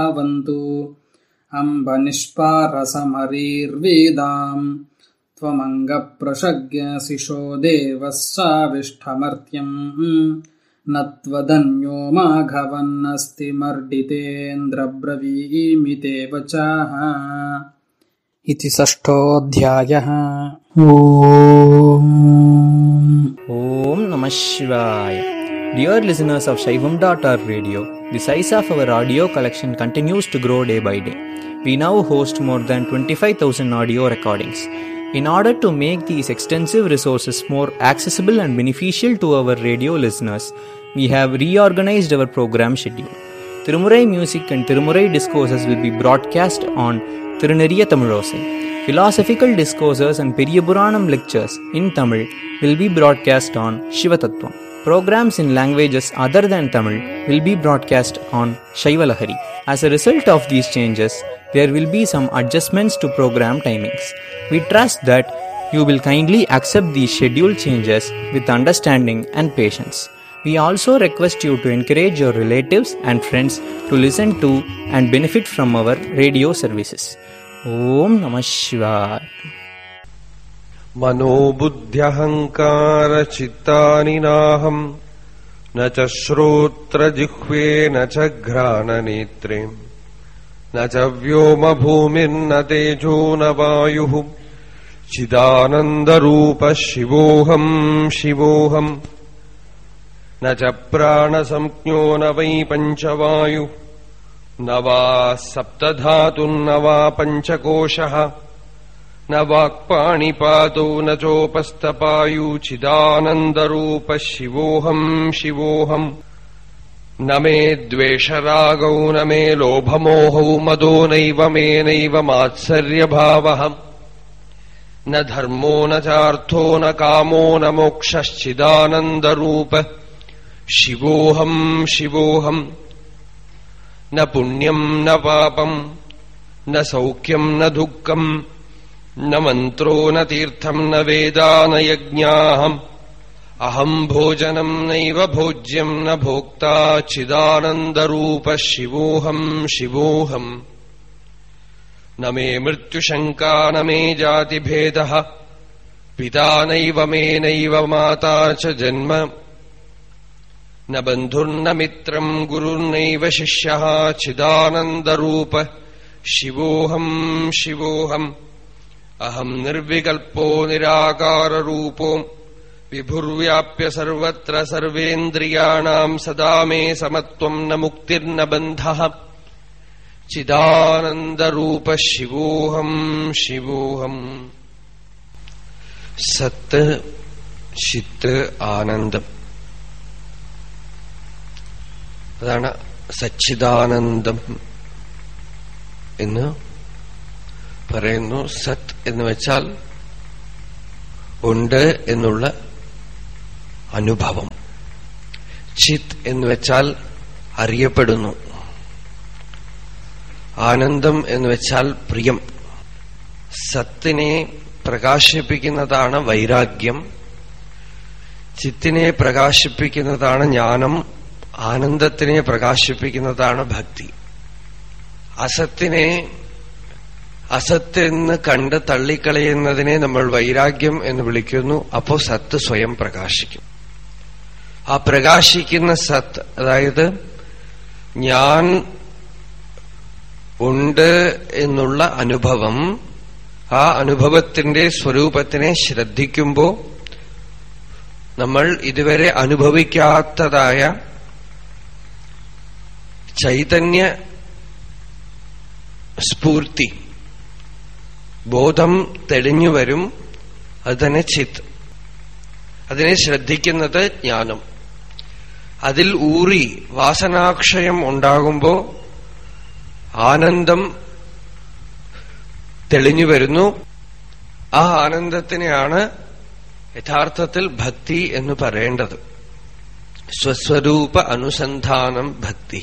भवन्तु अम्ब निष्पारसमरीर्वेदाम् त्वमङ्गप्रशज्ञशिशो देवः साविष्ठमर्त्यम् न त्वदन्यो माघवन्नस्ति मर्डितेन्द्रब्रवीमि ते वचाः इति षष्ठोऽध्यायः Om Namah Shivaya. Dear listeners of Shaivam.org radio, the size of our audio collection continues to grow day by day. We now host more than 25,000 audio recordings. In order to make these extensive resources more accessible and beneficial to our radio listeners, we have reorganized our program schedule. Tirumurai music and Tirumurai discourses will be broadcast on Tiruneriya Tamilosai. Philosophical discourses and Periyapuranam lectures in Tamil will be broadcast on Shivatattvam. Programs in languages other than Tamil will be broadcast on Shaivalahari. As a result of these changes, there will be some adjustments to program timings. We trust that you will kindly accept these schedule changes with understanding and patience. We also request you to encourage your relatives and friends to listen to and benefit from our radio services. Om Namah Shivaya. मनोबुद्ध्यहङ्कारचित्तानि नाहम् न च श्रोत्रजिह्वे न च घ्राणनेत्रे न च व्योमभूमिर्न तेजो न वायुः चिदानन्दरूपः शिवोऽहम् शिवोऽहम् न च प्राणसंज्ञो न वै पञ्चवायु न वा सप्तधातुर्न वा पञ्चकोशः न वाक्पाणिपादौ न चोपस्तपायुचिदानन्दरूपः शिवोऽहम् शिवोऽहम् न मे द्वेषरागौ न मे लोभमोहौ मदो नैव मे नैव मात्सर्यभावः न धर्मो न चार्थो न कामो न मोक्षश्चिदानन्दरूप शिवोऽहम् शिवोऽहम् न पुण्यम् न पापम् न सौख्यम् न दुःखम् न मन्त्रो न तीर्थम् न वेदा न यज्ञाहम् अहम् भोजनम् नैव भोज्यम् न भोक्ता चिदानन्दरूपः शिवोऽहम् शिवोऽहम् न मे मृत्युशङ्का न मे जातिभेदः पिता नैव मे नैव माता च जन्म न बन्धुर्न मित्रम् गुरुर्नैव शिष्यः चिदानन्दरूप शिवोऽहम् शिवोऽहम् अहम् निर्विकल्पो निराकाररूपो विभुर्व्याप्य सर्वत्र सर्वेन्द्रियाणाम् सदा मे समत्वम् न मुक्तिर्न बन्धः चिदानन्दरूपः शिवोऽहम् शिवोऽहम् സത്ത് ചിത്ത് ആനന്ദം അതാണ് സച്ചിദാനന്ദം എന്ന് പറയുന്നു സത് എന്ന് വെച്ചാൽ ഉണ്ട് എന്നുള്ള അനുഭവം ചിത് എന്ന് വെച്ചാൽ അറിയപ്പെടുന്നു ആനന്ദം എന്ന് വെച്ചാൽ പ്രിയം സത്തിനെ പ്രകാശിപ്പിക്കുന്നതാണ് വൈരാഗ്യം ചിത്തിനെ പ്രകാശിപ്പിക്കുന്നതാണ് ജ്ഞാനം ആനന്ദത്തിനെ പ്രകാശിപ്പിക്കുന്നതാണ് ഭക്തി അസത്തിനെ അസത്തെന്ന് കണ്ട് തള്ളിക്കളയുന്നതിനെ നമ്മൾ വൈരാഗ്യം എന്ന് വിളിക്കുന്നു അപ്പോ സത്ത് സ്വയം പ്രകാശിക്കും ആ പ്രകാശിക്കുന്ന സത്ത് അതായത് ഞാൻ ഉണ്ട് എന്നുള്ള അനുഭവം ആ അനുഭവത്തിന്റെ സ്വരൂപത്തിനെ ശ്രദ്ധിക്കുമ്പോ നമ്മൾ ഇതുവരെ അനുഭവിക്കാത്തതായ ചൈതന്യ സ്ഫൂർത്തി ബോധം തെളിഞ്ഞു വരും അത് തന്നെ ചിത്ത് അതിനെ ശ്രദ്ധിക്കുന്നത് ജ്ഞാനം അതിൽ ഊറി വാസനാക്ഷയം ഉണ്ടാകുമ്പോ ആനന്ദം തെളിഞ്ഞു വരുന്നു ആ ആനന്ദത്തിനെയാണ് യഥാർത്ഥത്തിൽ ഭക്തി എന്ന് പറയേണ്ടത് സ്വസ്വരൂപ അനുസന്ധാനം ഭക്തി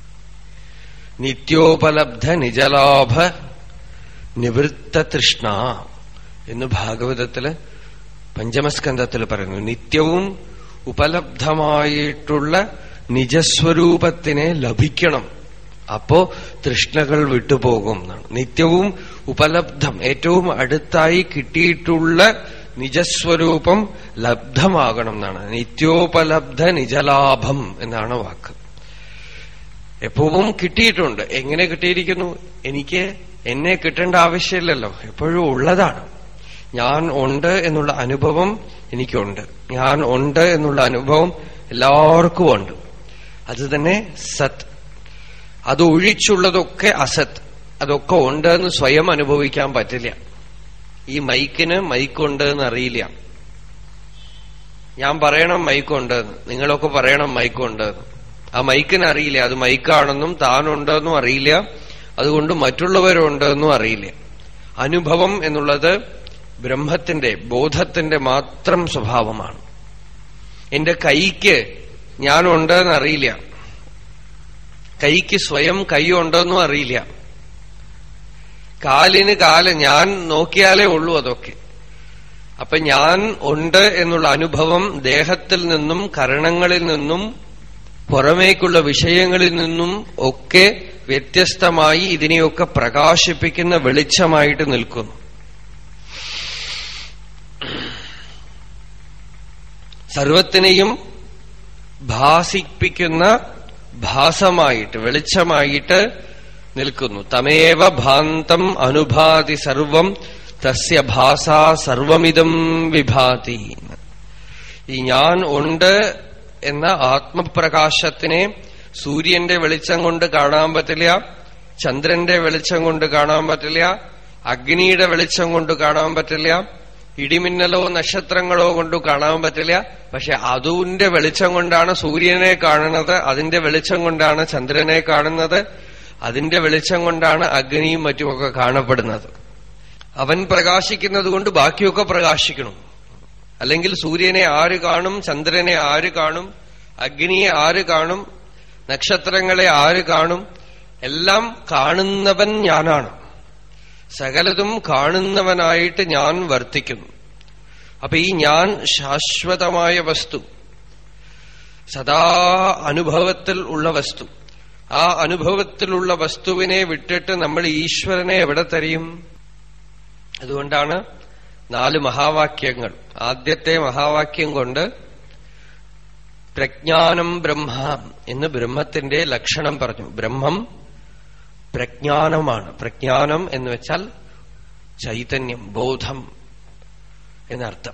നിത്യോപലബ്ധ നിജലാഭ നിവൃത്ത തൃഷ്ണ എന്ന് ഭാഗവതത്തില് പഞ്ചമസ്കന്ധത്തിൽ പറയുന്നു നിത്യവും ഉപലബ്ധമായിട്ടുള്ള നിജസ്വരൂപത്തിനെ ലഭിക്കണം അപ്പോ തൃഷ്ണകൾ വിട്ടുപോകും എന്നാണ് നിത്യവും ഉപലബ്ധം ഏറ്റവും അടുത്തായി കിട്ടിയിട്ടുള്ള നിജസ്വരൂപം ലബ്ധമാകണം എന്നാണ് നിത്യോപലബ്ധ നിജലാഭം എന്നാണ് വാക്ക് എപ്പോഴും കിട്ടിയിട്ടുണ്ട് എങ്ങനെ കിട്ടിയിരിക്കുന്നു എനിക്ക് എന്നെ കിട്ടേണ്ട ആവശ്യമില്ലല്ലോ എപ്പോഴും ഉള്ളതാണ് ഞാൻ ഉണ്ട് എന്നുള്ള അനുഭവം എനിക്കുണ്ട് ഞാൻ ഉണ്ട് എന്നുള്ള അനുഭവം എല്ലാവർക്കും ഉണ്ട് അത് തന്നെ സത് അത് ഒഴിച്ചുള്ളതൊക്കെ അസത് അതൊക്കെ ഉണ്ട് എന്ന് സ്വയം അനുഭവിക്കാൻ പറ്റില്ല ഈ മൈക്കിന് മൈക്കുണ്ട് എന്ന് അറിയില്ല ഞാൻ പറയണം മൈക്കുണ്ടെന്ന് നിങ്ങളൊക്കെ പറയണം മൈക്കുണ്ടെന്ന് ആ മൈക്കിന് അറിയില്ല അത് മൈക്കാണെന്നും താനുണ്ടെന്നും അറിയില്ല അതുകൊണ്ട് മറ്റുള്ളവരുണ്ടെന്നും അറിയില്ല അനുഭവം എന്നുള്ളത് ബ്രഹ്മത്തിന്റെ ബോധത്തിന്റെ മാത്രം സ്വഭാവമാണ് എന്റെ കൈക്ക് ഞാനുണ്ടെന്ന് അറിയില്ല കൈക്ക് സ്വയം കൈ ഉണ്ടെന്നും അറിയില്ല കാലിന് കാല് ഞാൻ നോക്കിയാലേ ഉള്ളൂ അതൊക്കെ അപ്പൊ ഞാൻ ഉണ്ട് എന്നുള്ള അനുഭവം ദേഹത്തിൽ നിന്നും കരണങ്ങളിൽ നിന്നും പുറമേക്കുള്ള വിഷയങ്ങളിൽ നിന്നും ഒക്കെ വ്യത്യസ്തമായി ഇതിനെയൊക്കെ പ്രകാശിപ്പിക്കുന്ന വെളിച്ചമായിട്ട് നിൽക്കുന്നു സർവത്തിനെയും ഭാസിപ്പിക്കുന്ന ഭാസമായിട്ട് വെളിച്ചമായിട്ട് നിൽക്കുന്നു തമേവ ഭാന്തം അനുഭാതി സർവം തസ്യ ഭാസ സർവമിതം വിഭാതി ഈ ഞാൻ ഉണ്ട് എന്ന ആത്മപ്രകാശത്തിനെ സൂര്യന്റെ വെളിച്ചം കൊണ്ട് കാണാൻ പറ്റില്ല ചന്ദ്രന്റെ വെളിച്ചം കൊണ്ട് കാണാൻ പറ്റില്ല അഗ്നിയുടെ വെളിച്ചം കൊണ്ട് കാണാൻ പറ്റില്ല ഇടിമിന്നലോ നക്ഷത്രങ്ങളോ കൊണ്ട് കാണാൻ പറ്റില്ല പക്ഷെ അതുവിന്റെ വെളിച്ചം കൊണ്ടാണ് സൂര്യനെ കാണുന്നത് അതിന്റെ വെളിച്ചം കൊണ്ടാണ് ചന്ദ്രനെ കാണുന്നത് അതിന്റെ വെളിച്ചം കൊണ്ടാണ് അഗ്നിയും മറ്റുമൊക്കെ കാണപ്പെടുന്നത് അവൻ പ്രകാശിക്കുന്നത് കൊണ്ട് ബാക്കിയൊക്കെ പ്രകാശിക്കണം അല്ലെങ്കിൽ സൂര്യനെ ആര് കാണും ചന്ദ്രനെ ആര് കാണും അഗ്നിയെ ആര് കാണും നക്ഷത്രങ്ങളെ ആര് കാണും എല്ലാം കാണുന്നവൻ ഞാനാണ് സകലതും കാണുന്നവനായിട്ട് ഞാൻ വർത്തിക്കുന്നു അപ്പൊ ഈ ഞാൻ ശാശ്വതമായ വസ്തു സദാ അനുഭവത്തിൽ ഉള്ള വസ്തു ആ അനുഭവത്തിലുള്ള വസ്തുവിനെ വിട്ടിട്ട് നമ്മൾ ഈശ്വരനെ എവിടെ തരിയും അതുകൊണ്ടാണ് നാല് മഹാവാക്യങ്ങൾ ആദ്യത്തെ മഹാവാക്യം കൊണ്ട് പ്രജ്ഞാനം ബ്രഹ്മ എന്ന് ബ്രഹ്മത്തിന്റെ ലക്ഷണം പറഞ്ഞു ബ്രഹ്മം പ്രജ്ഞാനമാണ് പ്രജ്ഞാനം എന്ന് വെച്ചാൽ ചൈതന്യം ബോധം എന്നർത്ഥം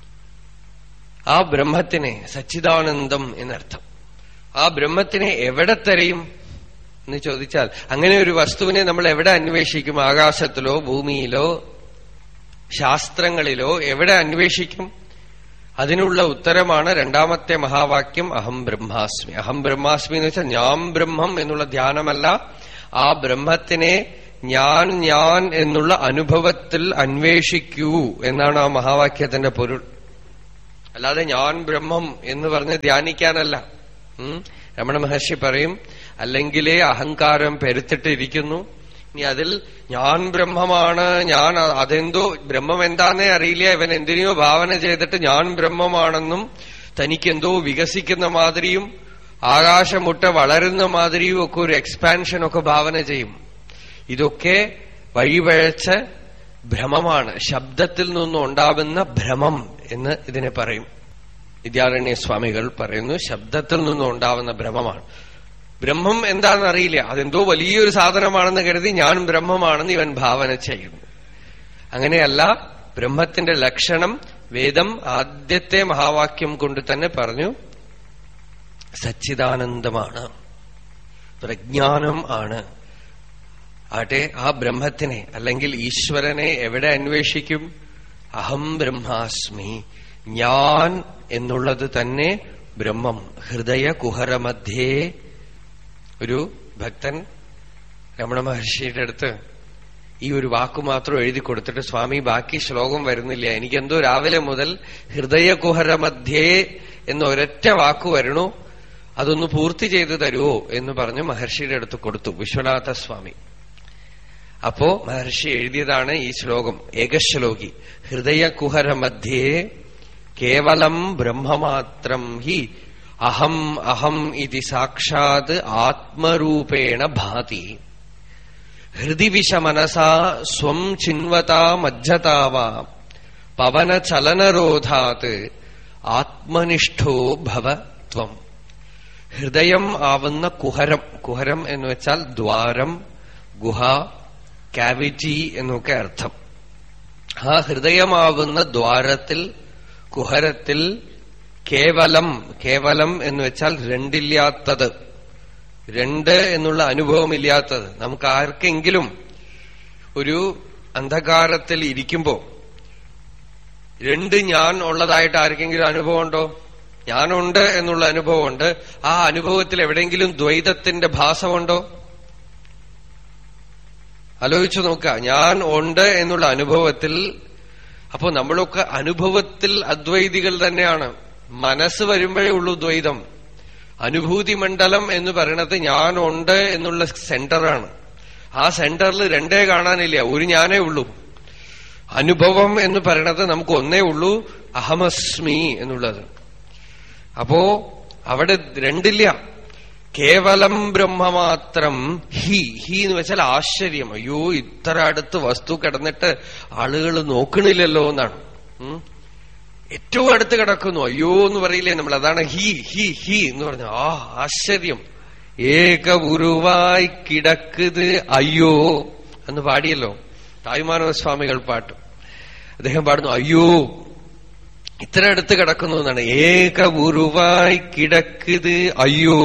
ആ ബ്രഹ്മത്തിനെ സച്ചിദാനന്ദം എന്നർത്ഥം ആ ബ്രഹ്മത്തിനെ എവിടെ തെരയും എന്ന് ചോദിച്ചാൽ അങ്ങനെ ഒരു വസ്തുവിനെ നമ്മൾ എവിടെ അന്വേഷിക്കും ആകാശത്തിലോ ഭൂമിയിലോ ശാസ്ത്രങ്ങളിലോ എവിടെ അന്വേഷിക്കും അതിനുള്ള ഉത്തരമാണ് രണ്ടാമത്തെ മഹാവാക്യം അഹം ബ്രഹ്മാസ്മി അഹം ബ്രഹ്മാസ്മി എന്ന് വെച്ചാൽ ഞാൻ ബ്രഹ്മം എന്നുള്ള ധ്യാനമല്ല ആ ബ്രഹ്മത്തിനെ ഞാൻ ഞാൻ എന്നുള്ള അനുഭവത്തിൽ അന്വേഷിക്കൂ എന്നാണ് ആ മഹാവാക്യത്തിന്റെ പൊരുൾ അല്ലാതെ ഞാൻ ബ്രഹ്മം എന്ന് പറഞ്ഞ് ധ്യാനിക്കാനല്ല ഉം. രമണ മഹർഷി പറയും അല്ലെങ്കിലേ അഹങ്കാരം പെരുത്തിട്ടിരിക്കുന്നു ഇനി അതിൽ ഞാൻ ബ്രഹ്മമാണ് ഞാൻ അതെന്തോ ബ്രഹ്മം എന്താന്നേ അറിയില്ല ഇവൻ എന്തിനെയോ ഭാവന ചെയ്തിട്ട് ഞാൻ ബ്രഹ്മമാണെന്നും തനിക്കെന്തോ വികസിക്കുന്ന മാതിരിയും ആകാശമുട്ട വളരുന്ന മാതിരിയും ഒക്കെ ഒരു എക്സ്പാൻഷൻ ഒക്കെ ഭാവന ചെയ്യും ഇതൊക്കെ വഴിവഴച്ച ഭ്രമമാണ് ശബ്ദത്തിൽ നിന്നും ഉണ്ടാവുന്ന ഭ്രമം എന്ന് ഇതിനെ പറയും വിദ്യാരണ്യ സ്വാമികൾ പറയുന്നു ശബ്ദത്തിൽ നിന്നും ഉണ്ടാവുന്ന ഭ്രമമാണ് ബ്രഹ്മം എന്താണെന്ന് അറിയില്ല അതെന്തോ വലിയൊരു സാധനമാണെന്ന് കരുതി ഞാൻ ബ്രഹ്മമാണെന്ന് ഇവൻ ഭാവന ചെയ്യുന്നു അങ്ങനെയല്ല ബ്രഹ്മത്തിന്റെ ലക്ഷണം വേദം ആദ്യത്തെ മഹാവാക്യം കൊണ്ട് തന്നെ പറഞ്ഞു സച്ചിദാനന്ദമാണ് പ്രജ്ഞാനം ആണ് ആട്ടെ ആ ബ്രഹ്മത്തിനെ അല്ലെങ്കിൽ ഈശ്വരനെ എവിടെ അന്വേഷിക്കും അഹം ബ്രഹ്മാസ്മി ഞാൻ എന്നുള്ളത് തന്നെ ബ്രഹ്മം ഹൃദയ കുഹരമധ്യേ ഒരു ഭക്തൻ രമണ മഹർഷിയുടെ അടുത്ത് ഈ ഒരു വാക്ക് മാത്രം എഴുതി കൊടുത്തിട്ട് സ്വാമി ബാക്കി ശ്ലോകം വരുന്നില്ല എനിക്കെന്തോ രാവിലെ മുതൽ ഹൃദയകുഹരമധ്യേ എന്ന ഒരൊറ്റ വാക്ക് വരണു അതൊന്ന് പൂർത്തി ചെയ്തു തരുമോ എന്ന് പറഞ്ഞ് മഹർഷിയുടെ അടുത്ത് കൊടുത്തു വിശ്വനാഥ സ്വാമി അപ്പോ മഹർഷി എഴുതിയതാണ് ഈ ശ്ലോകം ഏകശ്ലോകി ഹൃദയകുഹരമധ്യേ കേവലം ബ്രഹ്മമാത്രം ഹി അഹം അഹം ഇതി സാക്ഷാത് ആത്മരൂപേണ ഭാതി ഹൃദി വിഷമനസാ സ്വം ചിൻവതാ മജ്ജതാവാ പവനചലനരോധാത് ആത്മനിഷ്ഠോ ഭവ ത്വം ഹൃദയം ആവുന്ന കുഹരം കുഹരം എന്ന് വെച്ചാൽ ദ്വാരം ഗുഹ കാവിറ്റി എന്നൊക്കെ അർത്ഥം ആ ഹൃദയമാവുന്ന ദ്വാരത്തിൽ കുഹരത്തിൽ കേവലം കേവലം എന്ന് വെച്ചാൽ രണ്ടില്ലാത്തത് രണ്ട് എന്നുള്ള അനുഭവമില്ലാത്തത് നമുക്ക് ആർക്കെങ്കിലും ഒരു അന്ധകാരത്തിൽ ഇരിക്കുമ്പോ രണ്ട് ഞാൻ ഉള്ളതായിട്ട് ആർക്കെങ്കിലും അനുഭവമുണ്ടോ ഞാനുണ്ട് എന്നുള്ള അനുഭവമുണ്ട് ആ അനുഭവത്തിൽ എവിടെയെങ്കിലും ദ്വൈതത്തിന്റെ ഭാസമുണ്ടോ ആലോചിച്ചു നോക്കുക ഞാൻ ഉണ്ട് എന്നുള്ള അനുഭവത്തിൽ അപ്പോ നമ്മളൊക്കെ അനുഭവത്തിൽ അദ്വൈതികൾ തന്നെയാണ് മനസ്സ് വരുമ്പോഴേ ഉള്ളൂ ദ്വൈതം അനുഭൂതി മണ്ഡലം എന്ന് പറയണത് ഞാൻ ഉണ്ട് എന്നുള്ള സെന്ററാണ് ആ സെന്ററിൽ രണ്ടേ കാണാനില്ല ഒരു ഞാനേ ഉള്ളൂ അനുഭവം എന്ന് പറയണത് നമുക്ക് ഒന്നേ ഉള്ളൂ അഹമസ്മി എന്നുള്ളത് അപ്പോ അവിടെ രണ്ടില്ല കേവലം ബ്രഹ്മമാത്രം ഹി ഹി എന്ന് വെച്ചാൽ ആശ്ചര്യം അയ്യോ ഇത്ര അടുത്ത് വസ്തു കിടന്നിട്ട് ആളുകൾ നോക്കണില്ലല്ലോ എന്നാണ് ഉം. ഏറ്റവും അടുത്ത് കിടക്കുന്നു അയ്യോ എന്ന് പറയില്ലേ നമ്മൾ അതാണ് ഹി ഹി ഹി എന്ന് പറഞ്ഞു ആ ആശ്ചര്യം ഏക ഉരുവായി കിടക്കുത് അയ്യോ എന്ന് പാടിയല്ലോ തായ്മാനവ സ്വാമികൾ പാട്ട് അദ്ദേഹം പാടുന്നു അയ്യോ ഇത്ര അടുത്ത് കിടക്കുന്നു എന്നാണ് ഏക ഉരുവായി കിടക്കുത് അയ്യോ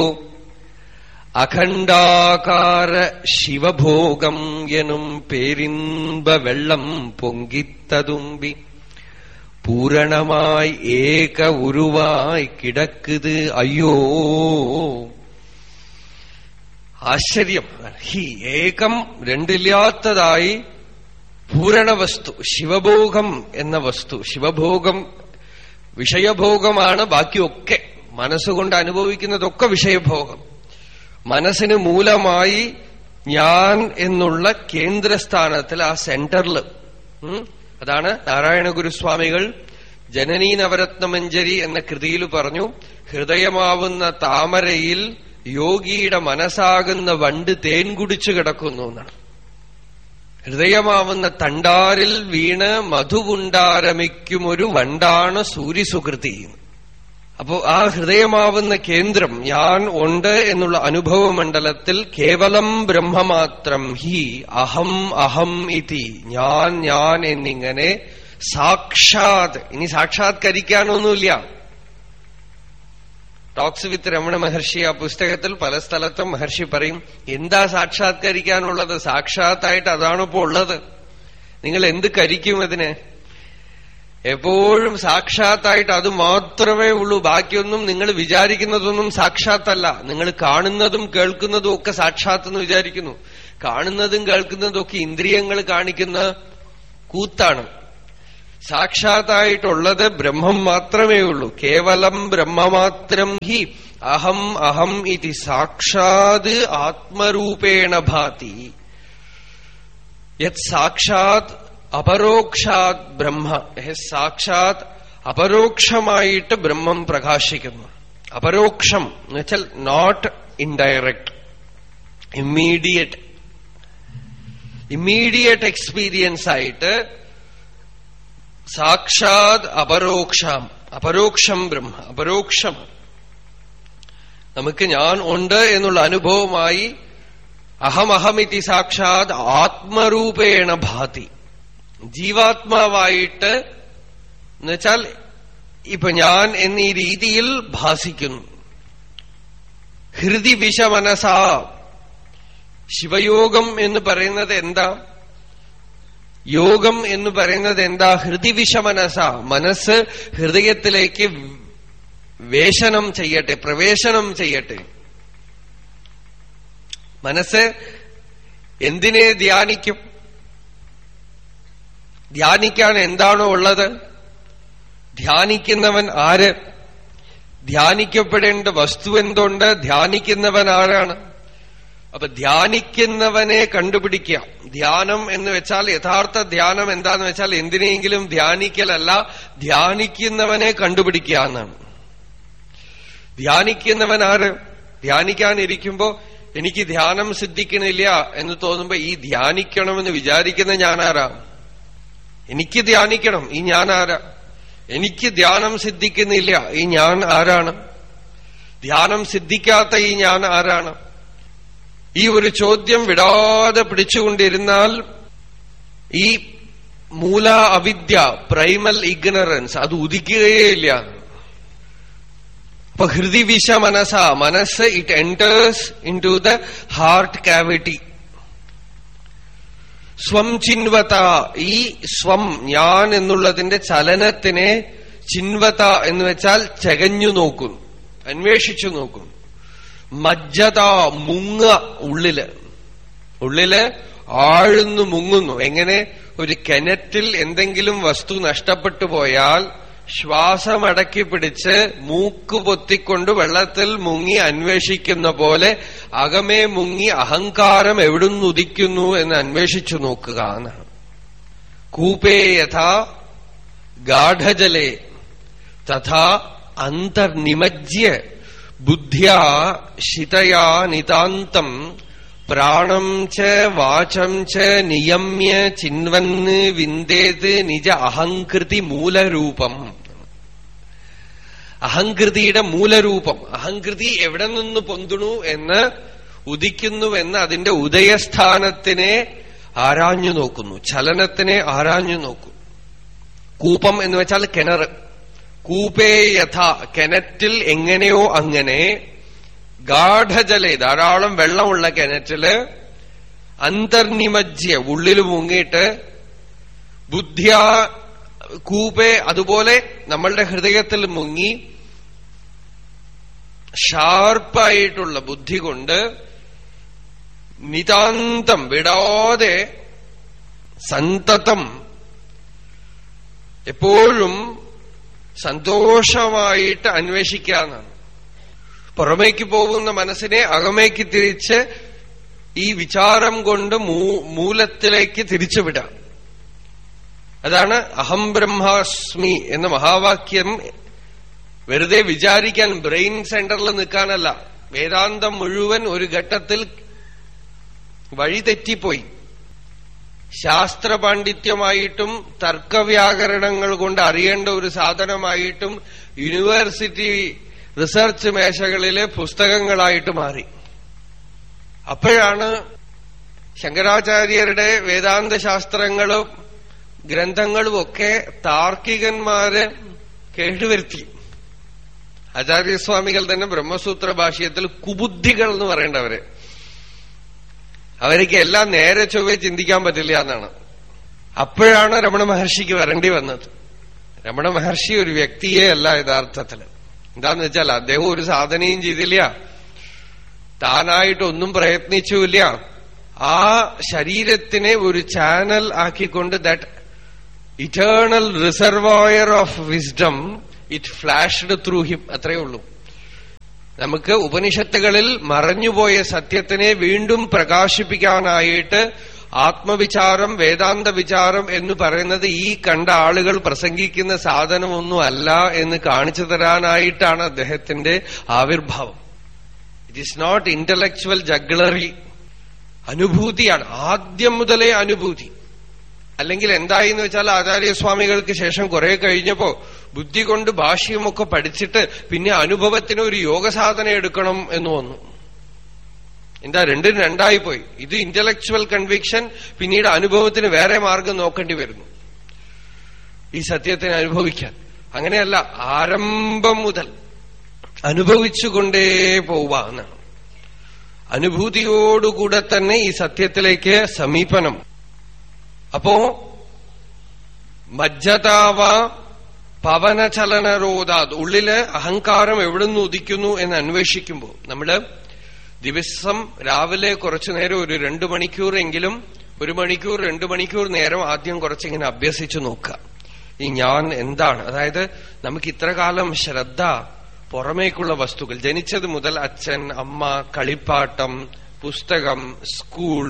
അഖണ്ഡാകാര ശിവഭോഗം എനും പേരിൻപ വെള്ളം പൊങ്കിത്തതുമ്പി പൂരണമായി ഏക ഉരുവായി കിടക്കുത് അയ്യോ ആശ്ചര്യം ഹി ഏകം രണ്ടില്ലാത്തതായി പൂരണവസ്തു ശിവഭോഗം എന്ന വസ്തു ശിവഭോഗം വിഷയഭോഗമാണ് ബാക്കിയൊക്കെ മനസ്സുകൊണ്ട് അനുഭവിക്കുന്നതൊക്കെ വിഷയഭോഗം മനസ്സിന് മൂലമായി ഞാൻ എന്നുള്ള കേന്ദ്രസ്ഥാനത്തിൽ ആ സെന്ററിൽ അതാണ് നാരായണ ഗുരുസ്വാമികൾ ജനനീ നവരത്നമഞ്ജരി എന്ന കൃതിയിൽ പറഞ്ഞു ഹൃദയമാവുന്ന താമരയിൽ യോഗിയുടെ മനസ്സാകുന്ന വണ്ട് തേൻ കുടിച്ചു കിടക്കുന്നു എന്നാണ് ഹൃദയമാവുന്ന തണ്ടാരിൽ വീണ് മധുവുണ്ടാരമിക്കുമൊരു വണ്ടാണ് സൂര്യസുകൃതി അപ്പോ ആ ഹൃദയമാവുന്ന കേന്ദ്രം ഞാൻ ഉണ്ട് എന്നുള്ള അനുഭവ മണ്ഡലത്തിൽ കേവലം ബ്രഹ്മമാത്രം ഹി അഹം അഹം ഇതി ഞാൻ ഞാൻ എന്നിങ്ങനെ സാക്ഷാത് ഇനി സാക്ഷാത്കരിക്കാനൊന്നുമില്ല ടോക്സ് വിത്ത് രമണ മഹർഷി ആ പുസ്തകത്തിൽ പല സ്ഥലത്തും മഹർഷി പറയും എന്താ സാക്ഷാത്കരിക്കാനുള്ളത് സാക്ഷാത്തായിട്ട് അതാണിപ്പോ ഉള്ളത് നിങ്ങൾ എന്ത് കരിക്കും അതിന് എപ്പോഴും സാക്ഷാത്തായിട്ട് അത് മാത്രമേ ഉള്ളൂ ബാക്കിയൊന്നും നിങ്ങൾ വിചാരിക്കുന്നതൊന്നും സാക്ഷാത്തല്ല നിങ്ങൾ കാണുന്നതും കേൾക്കുന്നതും ഒക്കെ സാക്ഷാത്തെന്ന് വിചാരിക്കുന്നു കാണുന്നതും കേൾക്കുന്നതും ഒക്കെ ഇന്ദ്രിയങ്ങൾ കാണിക്കുന്ന കൂത്താണ് സാക്ഷാത്തായിട്ടുള്ളത് ബ്രഹ്മം മാത്രമേ ഉള്ളൂ കേവലം ബ്രഹ്മമാത്രം ഹി അഹം അഹം ഇതി സാക്ഷാത് ആത്മരൂപേണ ഭാതി യത് സാക്ഷാത് അപരോക്ഷാത് ബ്രഹ്മ സാക്ഷാത് അപരോക്ഷമായിട്ട് ബ്രഹ്മം പ്രകാശിക്കുന്നു അപരോക്ഷം എന്ന് വെച്ചാൽ not indirect immediate immediate experience ആയിട്ട് സാക്ഷാത് അപരോക്ഷം അപരോക്ഷം ബ്രഹ്മ അപരോക്ഷം നമുക്ക് ഞാൻ ഉണ്ട് എന്നുള്ള അനുഭവമായി അഹമഹമിതി സാക്ഷാത് ആത്മരൂപേണ ഭാതി ജീവാത്മാവായിട്ട് എന്നുവെച്ചാൽ ഇപ്പൊ ഞാൻ എന്നീ രീതിയിൽ ഭാസിക്കുന്നു ഹൃദി വിഷമനസാ ശിവയോഗം എന്ന് പറയുന്നത് എന്താ യോഗം എന്ന് പറയുന്നത് എന്താ ഹൃദിവിഷമനസ മനസ്സ് ഹൃദയത്തിലേക്ക് വേഷനം ചെയ്യട്ടെ പ്രവേശനം ചെയ്യട്ടെ മനസ്സ് എന്തിനെ ധ്യാനിക്കും ധ്യാനിക്കാൻ എന്താണോ ഉള്ളത് ധ്യാനിക്കുന്നവൻ ആര് ധ്യാനിക്കപ്പെടേണ്ട വസ്തു എന്തുണ്ട് ധ്യാനിക്കുന്നവൻ ആരാണ് അപ്പൊ ധ്യാനിക്കുന്നവനെ കണ്ടുപിടിക്കുക ധ്യാനം എന്ന് വെച്ചാൽ യഥാർത്ഥ ധ്യാനം എന്താന്ന് വെച്ചാൽ എന്തിനെങ്കിലും ധ്യാനിക്കലല്ല ധ്യാനിക്കുന്നവനെ കണ്ടുപിടിക്കുക എന്നാണ് ധ്യാനിക്കുന്നവൻ ആര് ധ്യാനിക്കാനിരിക്കുമ്പോ എനിക്ക് ധ്യാനം സിദ്ധിക്കണില്ല എന്ന് തോന്നുമ്പോ ഈ ധ്യാനിക്കണമെന്ന് വിചാരിക്കുന്ന ഞാനാരാ എനിക്ക് ധ്യാനിക്കണം ഈ ഞാൻ ആരാ എനിക്ക് ധ്യാനം സിദ്ധിക്കുന്നില്ല ഈ ഞാൻ ആരാണ് ധ്യാനം സിദ്ധിക്കാത്ത ഈ ഞാൻ ആരാണ് ഈ ഒരു ചോദ്യം വിടാതെ പിടിച്ചുകൊണ്ടിരുന്നാൽ ഈ മൂല അവിദ്യ പ്രൈമൽ ഇഗ്നറൻസ് അത് ഉദിക്കുകയില്ല അപ്പൊ ഹൃദിവിശ മനസ മനസ്സ് it enters into the heart cavity സ്വം ചിൻവത ഈ സ്വം ഞാൻ എന്നുള്ളതിന്റെ ചലനത്തിനെ ചിൻവത എന്ന് വെച്ചാൽ ചകഞ്ഞു നോക്കും അന്വേഷിച്ചു നോക്കും മജ്ജത മുങ്ങ ഉള്ളില് ഉള്ളില് ആഴ്ന്നു മുങ്ങുന്നു എങ്ങനെ ഒരു കിണറ്റിൽ എന്തെങ്കിലും വസ്തു നഷ്ടപ്പെട്ടു പോയാൽ ശ്വാസമടക്കി പിടിച്ച് മൂക്ക് പൊത്തിക്കൊണ്ട് വെള്ളത്തിൽ മുങ്ങി അന്വേഷിക്കുന്ന പോലെ അകമേ മുങ്ങി അഹങ്കാരം എവിടുന്ന് ഉദിക്കുന്നു എന്ന് അന്വേഷിച്ചു നോക്കുക എന്നാണ് കൂപേ യഥാ ഗാഠജലേ തഥാ അന്തർനിമജ്യ ബുദ്ധ്യാ ശിതയാ നിതാന്തം പ്രാണം ച വാചം ച നിയമ്യ ചിൻവന്ന് വിന്ദേത് നിജ അഹങ്കൃതി മൂലരൂപം അഹങ്കൃതിയുടെ മൂലരൂപം അഹങ്കൃതി എവിടെ നിന്ന് പൊന്തുണു എന്ന് ഉദിക്കുന്നുവെന്ന് അതിന്റെ ഉദയസ്ഥാനത്തിനെ ആരാഞ്ഞു നോക്കുന്നു ചലനത്തിനെ ആരാഞ്ഞു നോക്കും കൂപം എന്ന് വെച്ചാൽ കിണർ കൂപേ യഥ കിണറ്റിൽ എങ്ങനെയോ അങ്ങനെ ഗാഠജലെ ധാരാളം വെള്ളമുള്ള കിണറ്റില് അന്തർനിമജ്യ ഉള്ളിൽ മുങ്ങിയിട്ട് ബുദ്ധിയ കൂപേ അതുപോലെ നമ്മളുടെ ഹൃദയത്തിൽ മുങ്ങി ഷാർപ്പായിട്ടുള്ള ബുദ്ധി കൊണ്ട് നിതാന്തം വിടാതെ സന്തതം എപ്പോഴും സന്തോഷമായിട്ട് അന്വേഷിക്കാന്നാണ് പുറമേക്ക് പോകുന്ന മനസ്സിനെ അകമേക്ക് തിരിച്ച് ഈ വിചാരം കൊണ്ട് മൂലത്തിലേക്ക് തിരിച്ചുവിടാം അതാണ് അഹം ബ്രഹ്മാസ്മി എന്ന മഹാവാക്യം വെറുതെ വിചാരിക്കാൻ ബ്രെയിൻ സെന്ററിൽ നിൽക്കാനല്ല വേദാന്തം മുഴുവൻ ഒരു ഘട്ടത്തിൽ വഴിതെറ്റിപ്പോയി ശാസ്ത്രപാണ്ഡിത്യമായിട്ടും തർക്കവ്യാകരണങ്ങൾ കൊണ്ട് അറിയേണ്ട ഒരു സാധനമായിട്ടും യൂണിവേഴ്സിറ്റി റിസർച്ച് മേശകളിലെ പുസ്തകങ്ങളായിട്ട് മാറി അപ്പോഴാണ് ശങ്കരാചാര്യരുടെ വേദാന്ത ശാസ്ത്രങ്ങളും ഗ്രന്ഥങ്ങളും ഒക്കെ താർക്കികന്മാര് കേടുവരുത്തി ആചാര്യസ്വാമികൾ തന്നെ ബ്രഹ്മസൂത്ര ഭാഷ്യത്തിൽ കുബുദ്ധികൾ എന്ന് പറയേണ്ടവര് അവർക്ക് എല്ലാം നേരെ ചൊവ്വെ ചിന്തിക്കാൻ പറ്റില്ല എന്നാണ് അപ്പോഴാണ് രമണ മഹർഷിക്ക് വരേണ്ടി വന്നത് രമണ മഹർഷി ഒരു വ്യക്തിയെ അല്ല യഥാർത്ഥത്തില് എന്താന്ന് വെച്ചാൽ അദ്ദേഹം ഒരു സാധനയും ചെയ്തില്ല താനായിട്ടൊന്നും പ്രയത്നിച്ചുമില്ല ആ ശരീരത്തിനെ ഒരു ചാനൽ ആക്കിക്കൊണ്ട് that eternal reservoir of wisdom it flashed through him അത്രയേ ഉള്ളൂ നമുക്ക് ഉപനിഷത്തുകളിൽ മറഞ്ഞുപോയ സത്യത്തിനെ വീണ്ടും പ്രകാശിപ്പിക്കാനായിട്ട് ആത്മവിചാരം വേദാന്ത വിചാരം എന്ന് പറയുന്നത് ഈ കണ്ട ആളുകൾ പ്രസംഗിക്കുന്ന സാധനമൊന്നും അല്ല എന്ന് കാണിച്ചു തരാനായിട്ടാണ് അദ്ദേഹത്തിന്റെ ആവിർഭാവം it is not intellectual jugglery അനുഭൂതിയാണ് ആദ്യം മുതലേ അനുഭൂതി അല്ലെങ്കിൽ എന്തായി എന്ന് വെച്ചാൽ ആചാര്യസ്വാമികൾക്ക് ശേഷം കുറെ കഴിഞ്ഞപ്പോ ബുദ്ധി കൊണ്ട് ഭാഷ്യമൊക്കെ പഠിച്ചിട്ട് പിന്നെ അനുഭവത്തിന് ഒരു യോഗസാധന എടുക്കണം എന്ന് വന്നു എന്താ രണ്ടും രണ്ടായി പോയി ഇത് ഇന്റലക്ച്വൽ കൺവിക്ഷൻ പിന്നീട് അനുഭവത്തിന് വേറെ മാർഗം നോക്കേണ്ടി വരുന്നു ഈ സത്യത്തിനെ അനുഭവിക്കാൻ അങ്ങനെയല്ല ആരംഭം മുതൽ അനുഭവിച്ചുകൊണ്ടേ പോവുക എന്നാണ് അനുഭൂതിയോടുകൂടെ തന്നെ ഈ സത്യത്തിലേക്ക് സമീപനം അപ്പോ മജ്ജതാവ പവനചലനരോധാത് ഉള്ളില് അഹങ്കാരം എവിടുന്ന് ഉദിക്കുന്നു എന്ന് അന്വേഷിക്കുമ്പോൾ നമ്മള് ദിവസം രാവിലെ കുറച്ചു നേരം ഒരു രണ്ടു മണിക്കൂറെങ്കിലും ഒരു മണിക്കൂർ രണ്ടു മണിക്കൂർ നേരം ആദ്യം കുറച്ചിങ്ങനെ അഭ്യസിച്ചു നോക്കുക ഈ ഞാൻ എന്താണ് അതായത് നമുക്ക് ഇത്ര കാലം ശ്രദ്ധ പുറമേക്കുള്ള വസ്തുക്കൾ ജനിച്ചത് മുതൽ അച്ഛൻ അമ്മ കളിപ്പാട്ടം പുസ്തകം school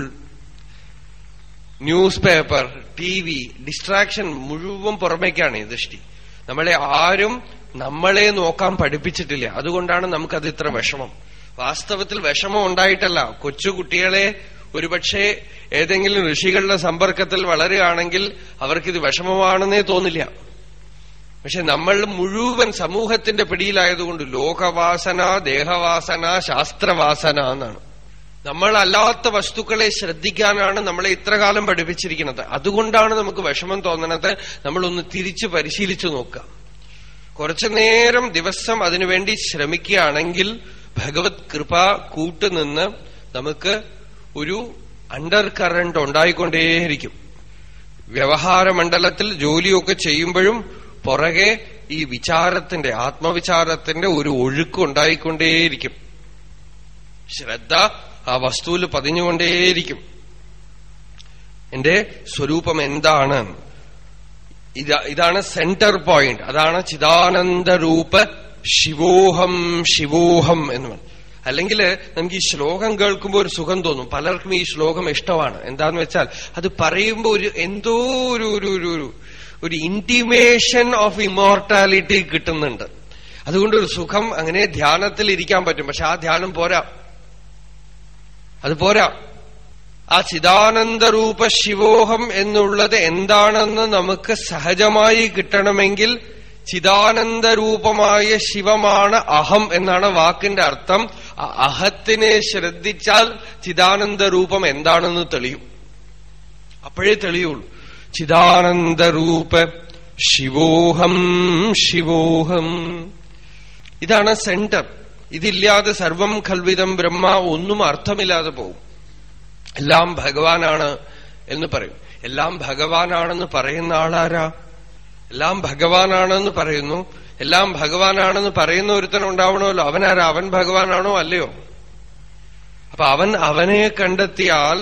newspaper T V distraction മുഴുവൻ പുറമേക്കാണ് ഈ ദൃഷ്ടി നമ്മളെ ആരും നമ്മളെ നോക്കാൻ പഠിപ്പിച്ചിട്ടില്ല അതുകൊണ്ടാണ് നമുക്കത് ഇത്ര വിഷമം വാസ്തവത്തിൽ വിഷമം ഉണ്ടായിട്ടല്ല കൊച്ചുകുട്ടികളെ ഒരുപക്ഷെ ഏതെങ്കിലും ഋഷികളുടെ സമ്പർക്കത്തിൽ വളരുകയാണെങ്കിൽ അവർക്കിത് വിഷമമാണെന്നേ തോന്നില്ല പക്ഷെ നമ്മൾ മുഴുവൻ സമൂഹത്തിന്റെ പിടിയിലായതുകൊണ്ട് ലോകവാസന ദേഹവാസന ശാസ്ത്രവാസന എന്നാണ് നമ്മളല്ലാത്ത വസ്തുക്കളെ ശ്രദ്ധിക്കാനാണ് നമ്മളെ ഇത്രകാലം പഠിപ്പിച്ചിരിക്കുന്നത് അതുകൊണ്ടാണ് നമുക്ക് വിഷമം തോന്നണത് നമ്മളൊന്ന് തിരിച്ചു പരിശീലിച്ചു നോക്കാം കുറച്ചു നേരം ദിവസം അതിനുവേണ്ടി ശ്രമിക്കുകയാണെങ്കിൽ ഭഗവത് കൃപ കൂട്ടുനിന്ന് നമുക്ക് ഒരു അണ്ടർ കറണ്ട് ഉണ്ടായിക്കൊണ്ടേയിരിക്കും വ്യവഹാര മണ്ഡലത്തിൽ ജോലിയൊക്കെ ചെയ്യുമ്പോഴും പുറകെ ഈ വിചാരത്തിന്റെ ആത്മവിചാരത്തിന്റെ ഒരു ഒഴുക്ക് ഉണ്ടായിക്കൊണ്ടേയിരിക്കും ശ്രദ്ധ ആ വസ്തുവിൽ പതിഞ്ഞുകൊണ്ടേയിരിക്കും എന്റെ സ്വരൂപം എന്താണ് ഇതാ ഇതാണ് സെന്റർ പോയിന്റ് അതാണ് ചിദാനന്ദരൂപ ശിവോഹം ശിവോഹം എന്ന് പറയും അല്ലെങ്കിൽ നമുക്ക് ഈ ശ്ലോകം കേൾക്കുമ്പോൾ ഒരു സുഖം തോന്നും പലർക്കും ഈ ശ്ലോകം ഇഷ്ടമാണ് എന്താന്ന് വെച്ചാൽ അത് പറയുമ്പോൾ ഒരു എന്തോ ഒരു ഒരു ഒരു ഒരു ഒരു ഇന്റിമേഷൻ ഓഫ് ഇമോർട്ടാലിറ്റി കിട്ടുന്നുണ്ട് അതുകൊണ്ട് ഒരു സുഖം അങ്ങനെ ധ്യാനത്തിൽ ഇരിക്കാൻ പറ്റും പക്ഷെ ആ ധ്യാനം പോരാ അത് പോരാ ആ ചിദാനന്ദരൂപ ശിവോഹം എന്നുള്ളത് എന്താണെന്ന് നമുക്ക് സഹജമായി കിട്ടണമെങ്കിൽ ചിദാനന്ദരൂപമായ ശിവമാണ് അഹം എന്നാണ് വാക്കിന്റെ അർത്ഥം ആ അഹത്തിനെ ശ്രദ്ധിച്ചാൽ ചിദാനന്ദരൂപം എന്താണെന്ന് തെളിയും അപ്പോഴേ തെളിയുള്ളൂ ചിദാനന്ദരൂപ ശിവോഹം ശിവോഹം ഇതാണ് സെന്റർ ഇതില്ലാതെ സർവം കൽവിതം ബ്രഹ്മ ഒന്നും അർത്ഥമില്ലാതെ പോകും എല്ലാം ഭഗവാനാണ് എന്ന് പറയും എല്ലാം ഭഗവാനാണെന്ന് പറയുന്ന ആളാരാ എല്ലാം ഭഗവാനാണെന്ന് പറയുന്നു എല്ലാം ഭഗവാനാണെന്ന് പറയുന്ന ഒരുത്തൻ ഉണ്ടാവണമല്ലോ അവനാരാ അവൻ ഭഗവാനാണോ അല്ലയോ അപ്പൊ അവൻ അവനെ കണ്ടെത്തിയാൽ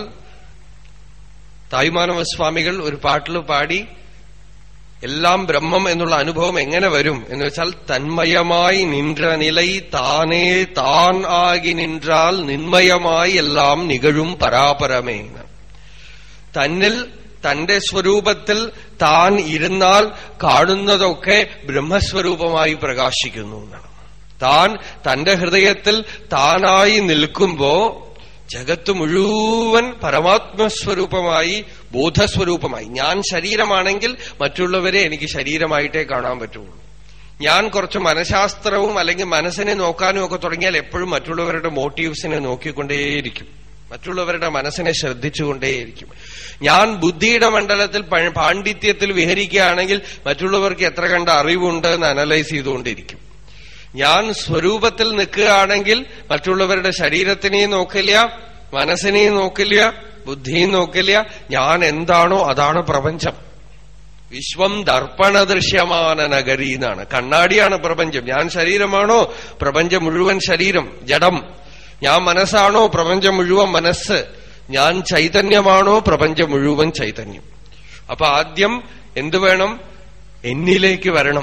തായ്മാനവ സ്വാമികൾ ഒരു പാട്ടിൽ പാടി എല്ലാം ബ്രഹ്മം എന്നുള്ള അനുഭവം എങ്ങനെ വരും എന്ന് വെച്ചാൽ തന്മയമായി നിன்ற നിലൈ താനേ താൻ ആകി നിன்றாൽ നിന്മയമായി എല്ലാം നികഴും പരാപരമേ തന്നിൽ തന്റെ സ്വരൂപത്തിൽ താൻ ഇരുന്നാൽ കാണുന്നതൊക്കെ ബ്രഹ്മസ്വരൂപമായി പ്രകാശിക്കുന്നു എന്നാണ് താൻ തന്റെ ഹൃദയത്തിൽ താനായി നിൽക്കുമ്പോ ജഗത്ത് മുഴുവൻ പരമാത്മസ്വരൂപമായി ബോധസ്വരൂപമായി ഞാൻ ശരീരമാണെങ്കിൽ മറ്റുള്ളവരെ എനിക്ക് ശരീരമായിട്ടേ കാണാൻ പറ്റുള്ളൂ ഞാൻ കുറച്ച് മനഃശാസ്ത്രവും അല്ലെങ്കിൽ മനസ്സിനെ നോക്കാനും ഒക്കെ തുടങ്ങിയാൽ എപ്പോഴും മറ്റുള്ളവരുടെ മോട്ടീവ്സിനെ നോക്കിക്കൊണ്ടേയിരിക്കും മറ്റുള്ളവരുടെ മനസ്സിനെ ശ്രദ്ധിച്ചുകൊണ്ടേയിരിക്കും ഞാൻ ബുദ്ധിയുടെ മണ്ഡലത്തിൽ പ- പാണ്ഡിത്യത്തിൽ വിഹരിക്കുകയാണെങ്കിൽ മറ്റുള്ളവർക്ക് എത്ര കണ്ട അറിവുണ്ട് എന്ന് അനലൈസ് ചെയ്തുകൊണ്ടിരിക്കും ഞാൻ സ്വരൂപത്തിൽ നിൽക്കുകയാണെങ്കിൽ മറ്റുള്ളവരുടെ ശരീരത്തിനെയും നോക്കില്ല മനസ്സിനെയും നോക്കില്ല ബുദ്ധിയും നോക്കില്ല ഞാൻ എന്താണോ അതാണ് പ്രപഞ്ചം വിശ്വം ദർപ്പണ ദൃശ്യമാന നഗരി എന്നാണ് കണ്ണാടിയാണ് പ്രപഞ്ചം ഞാൻ ശരീരമാണോ പ്രപഞ്ചം മുഴുവൻ ശരീരം ജഡം ഞാൻ മനസ്സാണോ പ്രപഞ്ചം മുഴുവൻ മനസ്സ് ഞാൻ ചൈതന്യമാണോ പ്രപഞ്ചം മുഴുവൻ ചൈതന്യം അപ്പൊ ആദ്യം എന്തു വേണം എന്നിലേക്ക് വരണം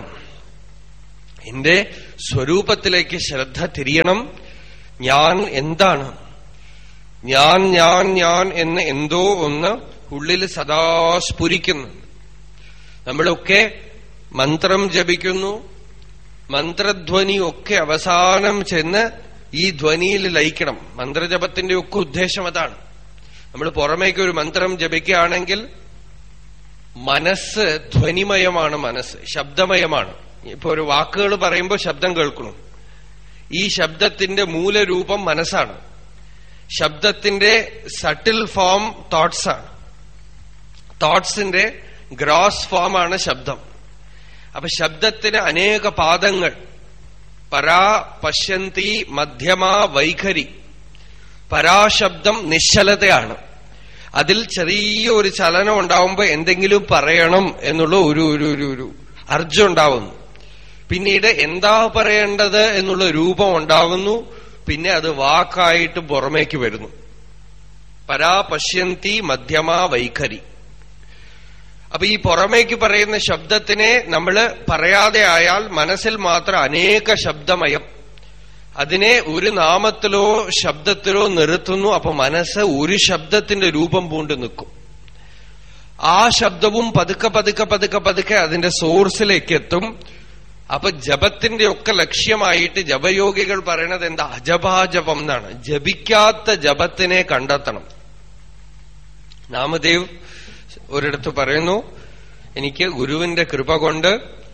എന്റെ സ്വരൂപത്തിലേക്ക് ശ്രദ്ധ തിരിയണം ഞാൻ എന്താണ് ഞാൻ ഞാൻ ഞാൻ എന്ന് എന്തോ ഒന്ന് ഉള്ളിൽ സദാ സ്ഫുരിക്കുന്നു നമ്മളൊക്കെ മന്ത്രം ജപിക്കുന്നു മന്ത്രധ്വനിയൊക്കെ അവസാനം ചെന്ന് ഈ ധ്വനിയിൽ ലയിക്കണം മന്ത്രജപത്തിന്റെ ഒക്കെ ഉദ്ദേശം അതാണ് നമ്മൾ പുറമേക്ക് ഒരു മന്ത്രം ജപിക്കുകയാണെങ്കിൽ മനസ്സ് ധ്വനിമയമാണ് മനസ്സ് ശബ്ദമയമാണ് ഇപ്പൊ ഒരു വാക്കുകൾ പറയുമ്പോൾ ശബ്ദം കേൾക്കണം ഈ ശബ്ദത്തിന്റെ മൂലരൂപം മനസ്സാണ് ശബ്ദത്തിന്റെ സട്ടിൽ ഫോം തോട്ട്സ് ആണ് തോട്ട്സിന്റെ ഗ്രോസ് ഫോമാണ് ശബ്ദം അപ്പൊ ശബ്ദത്തിന് അനേക പാദങ്ങൾ പരാ പശ്യന്തി മധ്യമ വൈഖരി പരാശബ്ദം നിശ്ചലതയാണ് അതിൽ ചെറിയ ഒരു ചലനം ഉണ്ടാവുമ്പോ എന്തെങ്കിലും പറയണം എന്നുള്ള ഒരു ഒരു ഒരു ഒരു അർജം ഉണ്ടാവുന്നു പിന്നീട് എന്താ പറയേണ്ടത് എന്നുള്ള രൂപം ഉണ്ടാവുന്നു പിന്നെ അത് വാക്കായിട്ട് പുറമേക്ക് വരുന്നു പരാ പശ്യന്തി മധ്യമ വൈഖരി അപ്പൊ ഈ പുറമേക്ക് പറയുന്ന ശബ്ദത്തിനെ നമ്മൾ പറയാതെ ആയാൽ മനസ്സിൽ മാത്രം അനേക ശബ്ദമയം അതിനെ ഒരു നാമത്തിലോ ശബ്ദത്തിലോ നിർത്തുന്നു അപ്പൊ മനസ്സ് ഒരു ശബ്ദത്തിന്റെ രൂപം പൂണ്ട് നിൽക്കും ആ ശബ്ദവും പതുക്കെ പതുക്കെ പതുക്കെ പതുക്കെ അതിന്റെ സോഴ്സിലേക്ക് എത്തും അപ്പൊ ജപത്തിന്റെ ഒക്കെ ലക്ഷ്യമായിട്ട് ജപയോഗികൾ പറയണത് എന്താ അജപാജപം എന്നാണ് ജപിക്കാത്ത ജപത്തിനെ കണ്ടെത്തണം നാമദേവ് ഒരിടത്ത് പറയുന്നു എനിക്ക് ഗുരുവിന്റെ കൃപ കൊണ്ട്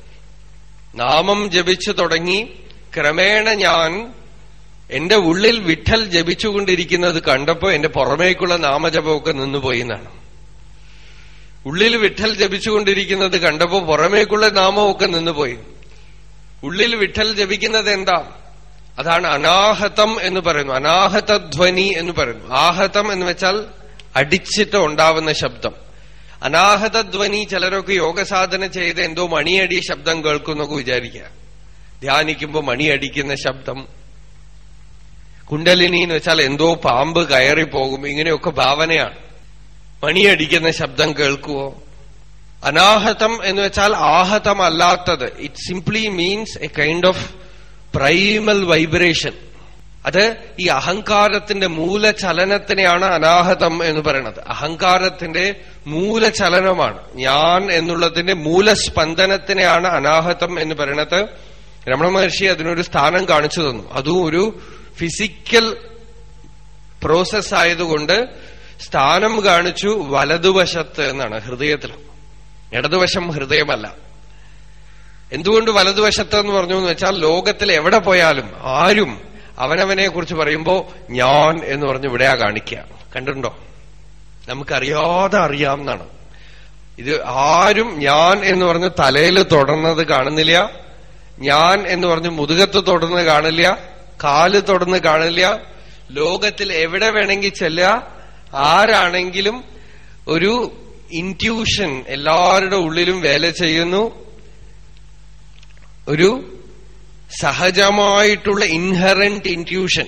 നാമം ജപിച്ചു തുടങ്ങി ക്രമേണ ഞാൻ എന്റെ ഉള്ളിൽ വിഠൽ ജപിച്ചുകൊണ്ടിരിക്കുന്നത് കണ്ടപ്പോ എന്റെ പുറമേക്കുള്ള നാമജപമൊക്കെ നിന്നുപോയി എന്നാണ് ഉള്ളിൽ വിഠൽ ജപിച്ചുകൊണ്ടിരിക്കുന്നത് കണ്ടപ്പോ പുറമേക്കുള്ള നാമമൊക്കെ നിന്നുപോയി ഉള്ളിൽ വിഠൽ ജപിക്കുന്നത് എന്താ അതാണ് അനാഹതം എന്ന് പറയുന്നു അനാഹതധ്വനി എന്ന് പറയുന്നു ആഹതം എന്ന് വെച്ചാൽ അടിച്ചിട്ട് ഉണ്ടാവുന്ന ശബ്ദം അനാഹതധ്വനി ചിലരൊക്കെ യോഗസാധന ചെയ്ത് എന്തോ മണിയടി ശബ്ദം കേൾക്കുന്നൊക്കെ വിചാരിക്കുക ധ്യാനിക്കുമ്പോ മണിയടിക്കുന്ന ശബ്ദം കുണ്ടലിനി എന്ന് വെച്ചാൽ എന്തോ പാമ്പ് കയറി പോകും ഇങ്ങനെയൊക്കെ ഭാവനയാണ് മണിയടിക്കുന്ന ശബ്ദം കേൾക്കുവോ അനാഹതം എന്ന് വെച്ചാൽ ആഹതമല്ലാത്തത് it simply means a kind of primal vibration അത് ഈ അഹങ്കാരത്തിന്റെ മൂലചലനത്തിനെയാണ് അനാഹതം എന്ന് പറയുന്നത് അഹങ്കാരത്തിന്റെ മൂലചലനമാണ് ഞാൻ എന്നുള്ളതിന്റെ മൂലസ്പന്ദനത്തിനെയാണ് അനാഹതം എന്ന് പറയുന്നത് രമണ മഹർഷി അതിനൊരു സ്ഥാനം കാണിച്ചു തന്നു അതും ഒരു ഫിസിക്കൽ പ്രോസസ് ആയതുകൊണ്ട് സ്ഥാനം കാണിച്ചു വലതുവശത്ത് എന്നാണ് ഹൃദയത്തിൽ ഇടതുവശം ഹൃദയമല്ല എന്തുകൊണ്ട് വലതുവശത്ത് എന്ന് പറഞ്ഞു എന്ന് വെച്ചാൽ ലോകത്തിൽ എവിടെ പോയാലും ആരും അവനവനെ കുറിച്ച് പറയുമ്പോ ഞാൻ എന്ന് പറഞ്ഞ് ഇവിടെയാ കാണിക്കുക കണ്ടിട്ടുണ്ടോ നമുക്കറിയാതെ അറിയാം എന്നാണ് ഇത് ആരും ഞാൻ എന്ന് പറഞ്ഞ് തലയിൽ തൊടുന്നത് കാണുന്നില്ല ഞാൻ എന്ന് പറഞ്ഞ് മുതുകത്ത് തൊടുന്നത് കാണില്ല കാല് തൊടുന്ന് കാണില്ല ലോകത്തിൽ എവിടെ വേണമെങ്കിൽ ചെല്ലുക ആരാണെങ്കിലും ഒരു ഇൻറ്റ്യൂഷൻ എല്ലാവരുടെ ഉള്ളിലും വേല ചെയ്യുന്നു ഒരു സഹജമായിട്ടുള്ള ഇൻഹറന്റ് ഇൻറ്റ്യൂഷൻ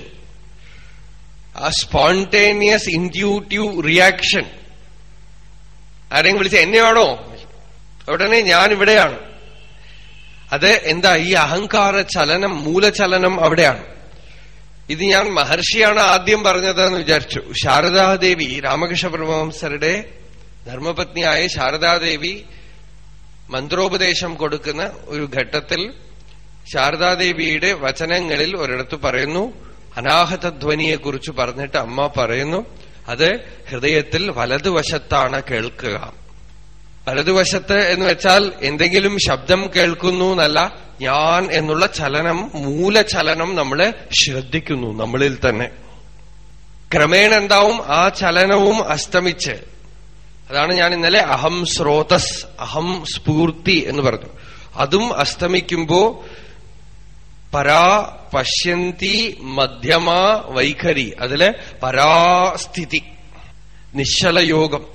ആ സ്പോണ്ടേനിയസ് ഇൻറ്റ്യൂട്ടീവ് റിയാക്ഷൻ ആരെങ്കിലും വിളിച്ച എന്നെയാണോ ഉടനെ ഞാൻ ഇവിടെയാണ് അത് എന്താ ഈ അഹങ്കാര ചലനം മൂലചലനം അവിടെയാണ് ഇത് ഞാൻ മഹർഷിയാണ് ആദ്യം പറഞ്ഞതെന്ന് വിചാരിച്ചു ശാരദാദേവി രാമകൃഷ്ണ പരമഹംസരുടെ ധർമ്മപത്നിയായ ശാരദാദേവി മന്ത്രോപദേശം കൊടുക്കുന്ന ഒരു ഘട്ടത്തിൽ ശാരദാദേവിയുടെ വചനങ്ങളിൽ ഒരിടത്ത് പറയുന്നു അനാഹതധ്വനിയെക്കുറിച്ച് പറഞ്ഞിട്ട് അമ്മ പറയുന്നു അത് ഹൃദയത്തിൽ വലതുവശത്താണ് കേൾക്കുക വലതുവശത്ത് എന്ന് വെച്ചാൽ എന്തെങ്കിലും ശബ്ദം കേൾക്കുന്നു എന്നല്ല ഞാൻ എന്നുള്ള ചലനം മൂലചലനം നമ്മള് ശ്രദ്ധിക്കുന്നു നമ്മളിൽ തന്നെ ക്രമേണ എന്താവും ആ ചലനവും അസ്തമിച്ച് അതാണ് ഞാൻ ഇന്നലെ അഹം സ്രോതസ് അഹം സ്ഫൂർത്തി എന്ന് പറഞ്ഞു അതും അസ്തമിക്കുമ്പോ പരാ പശ്യന്തി മധ്യമ വൈഖരി അതില് പരാസ്ഥിതി നിശ്ചലയോഗം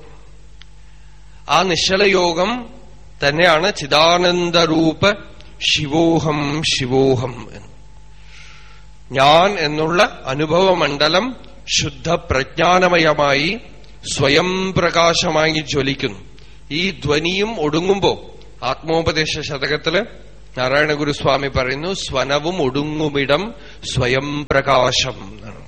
ആ നിശ്ചലയോഗം തന്നെയാണ് ചിദാനന്ദരൂപ ശിവോഹം ശിവോഹം എന്ന് ഞാൻ എന്നുള്ള അനുഭവമണ്ഡലം ശുദ്ധ പ്രജ്ഞാനമയമായി സ്വയം പ്രകാശമായി ജ്വലിക്കുന്നു ഈ ധ്വനിയും ഒടുങ്ങുമ്പോ ആത്മോപദേശ ശതകത്തില് നാരായണ ഗുരുസ്വാമി പറയുന്നു സ്വനവും ഒടുങ്ങുമിടം സ്വയം പ്രകാശം എന്നാണ്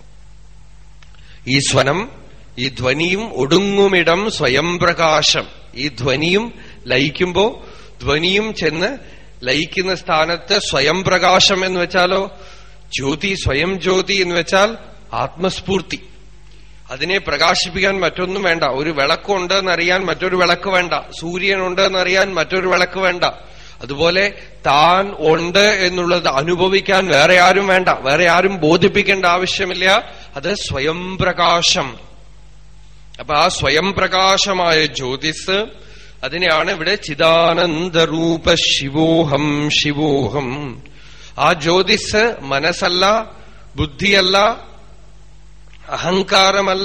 ഈ സ്വനം ഈ ധ്വനിയും ഒടുങ്ങുമിടം സ്വയം പ്രകാശം ഈ ധ്വനിയും ലയിക്കുമ്പോ ധ്വനിയും ചെന്ന് ലയിക്കുന്ന സ്ഥാനത്ത് സ്വയം പ്രകാശം എന്ന് വെച്ചാലോ ജ്യോതി സ്വയം ജ്യോതി എന്ന് വെച്ചാൽ ആത്മസ്ഫൂർത്തി അതിനെ പ്രകാശിപ്പിക്കാൻ മറ്റൊന്നും വേണ്ട ഒരു വിളക്കുണ്ട് എന്നറിയാൻ മറ്റൊരു വിളക്ക് വേണ്ട സൂര്യനുണ്ട് എന്നറിയാൻ മറ്റൊരു വിളക്ക് വേണ്ട അതുപോലെ താൻ ഉണ്ട് എന്നുള്ളത് അനുഭവിക്കാൻ വേറെ ആരും വേണ്ട വേറെ ആരും ബോധിപ്പിക്കേണ്ട ആവശ്യമില്ല അത് സ്വയം പ്രകാശം അപ്പൊ ആ സ്വയം പ്രകാശമായ ജ്യോതിസ് അതിനെയാണ് ഇവിടെ ചിദാനന്ദരൂപ ശിവോഹം ശിവോഹം ആ ജ്യോതിസ് മനസ്സല്ല ബുദ്ധിയല്ല അഹങ്കാരമല്ല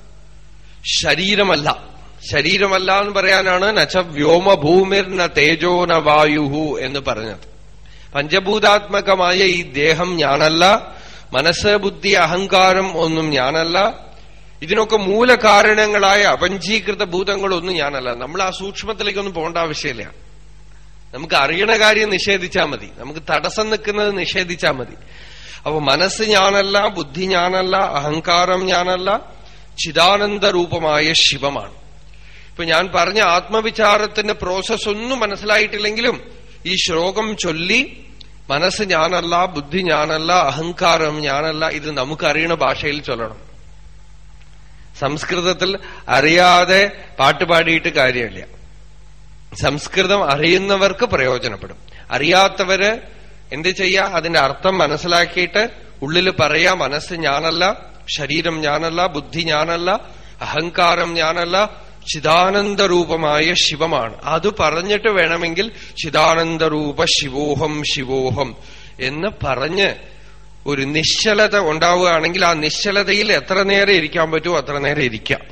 ശരീരമല്ല ശരീരമല്ല എന്ന് പറയാനാണ് നച്ച വ്യോമഭൂമിർ ന തേജോ ന വായുഹു എന്ന് പറഞ്ഞത് പഞ്ചഭൂതാത്മകമായ ഈ ദേഹം ഞാനല്ല മനസ്സ് ബുദ്ധി അഹങ്കാരം ഒന്നും ഞാനല്ല ഇതിനൊക്കെ മൂലകാരണങ്ങളായ അപഞ്ചീകൃത ഭൂതങ്ങളൊന്നും ഞാനല്ല നമ്മൾ ആ സൂക്ഷ്മത്തിലേക്കൊന്നും പോകേണ്ട ആവശ്യമില്ല നമുക്ക് അറിയണ കാര്യം നിഷേധിച്ചാൽ മതി നമുക്ക് തടസ്സം നിൽക്കുന്നത് നിഷേധിച്ചാൽ മതി അപ്പൊ മനസ്സ് ഞാനല്ല ബുദ്ധി ഞാനല്ല അഹങ്കാരം ഞാനല്ല ചിദാനന്ദ രൂപമായ ശിവമാണ് ഇപ്പൊ ഞാൻ പറഞ്ഞ ആത്മവിചാരത്തിന്റെ പ്രോസസ് ഒന്നും മനസ്സിലായിട്ടില്ലെങ്കിലും ഈ ശ്ലോകം ചൊല്ലി മനസ്സ് ഞാനല്ല ബുദ്ധി ഞാനല്ല അഹങ്കാരം ഞാനല്ല ഇത് നമുക്കറിയണ ഭാഷയിൽ ചൊല്ലണം സംസ്കൃതത്തിൽ അറിയാതെ പാട്ട് പാടിയിട്ട് കാര്യമില്ല സംസ്കൃതം അറിയുന്നവർക്ക് പ്രയോജനപ്പെടും അറിയാത്തവര് എന്ത് ചെയ്യാ അതിന്റെ അർത്ഥം മനസ്സിലാക്കിയിട്ട് ഉള്ളിൽ പറയാ മനസ്സ് ഞാനല്ല ശരീരം ഞാനല്ല ബുദ്ധി ഞാനല്ല അഹങ്കാരം ഞാനല്ല ചിദാനന്ദരൂപമായ ശിവമാണ് അത് പറഞ്ഞിട്ട് വേണമെങ്കിൽ ചിദാനന്ദരൂപ ശിവോഹം ശിവോഹം എന്ന് പറഞ്ഞ് ഒരു നിശ്ചലത ഉണ്ടാവുകയാണെങ്കിൽ ആ നിശ്ചലതയിൽ എത്ര നേരം ഇരിക്കാൻ പറ്റുമോ അത്ര നേരം ഇരിക്കാം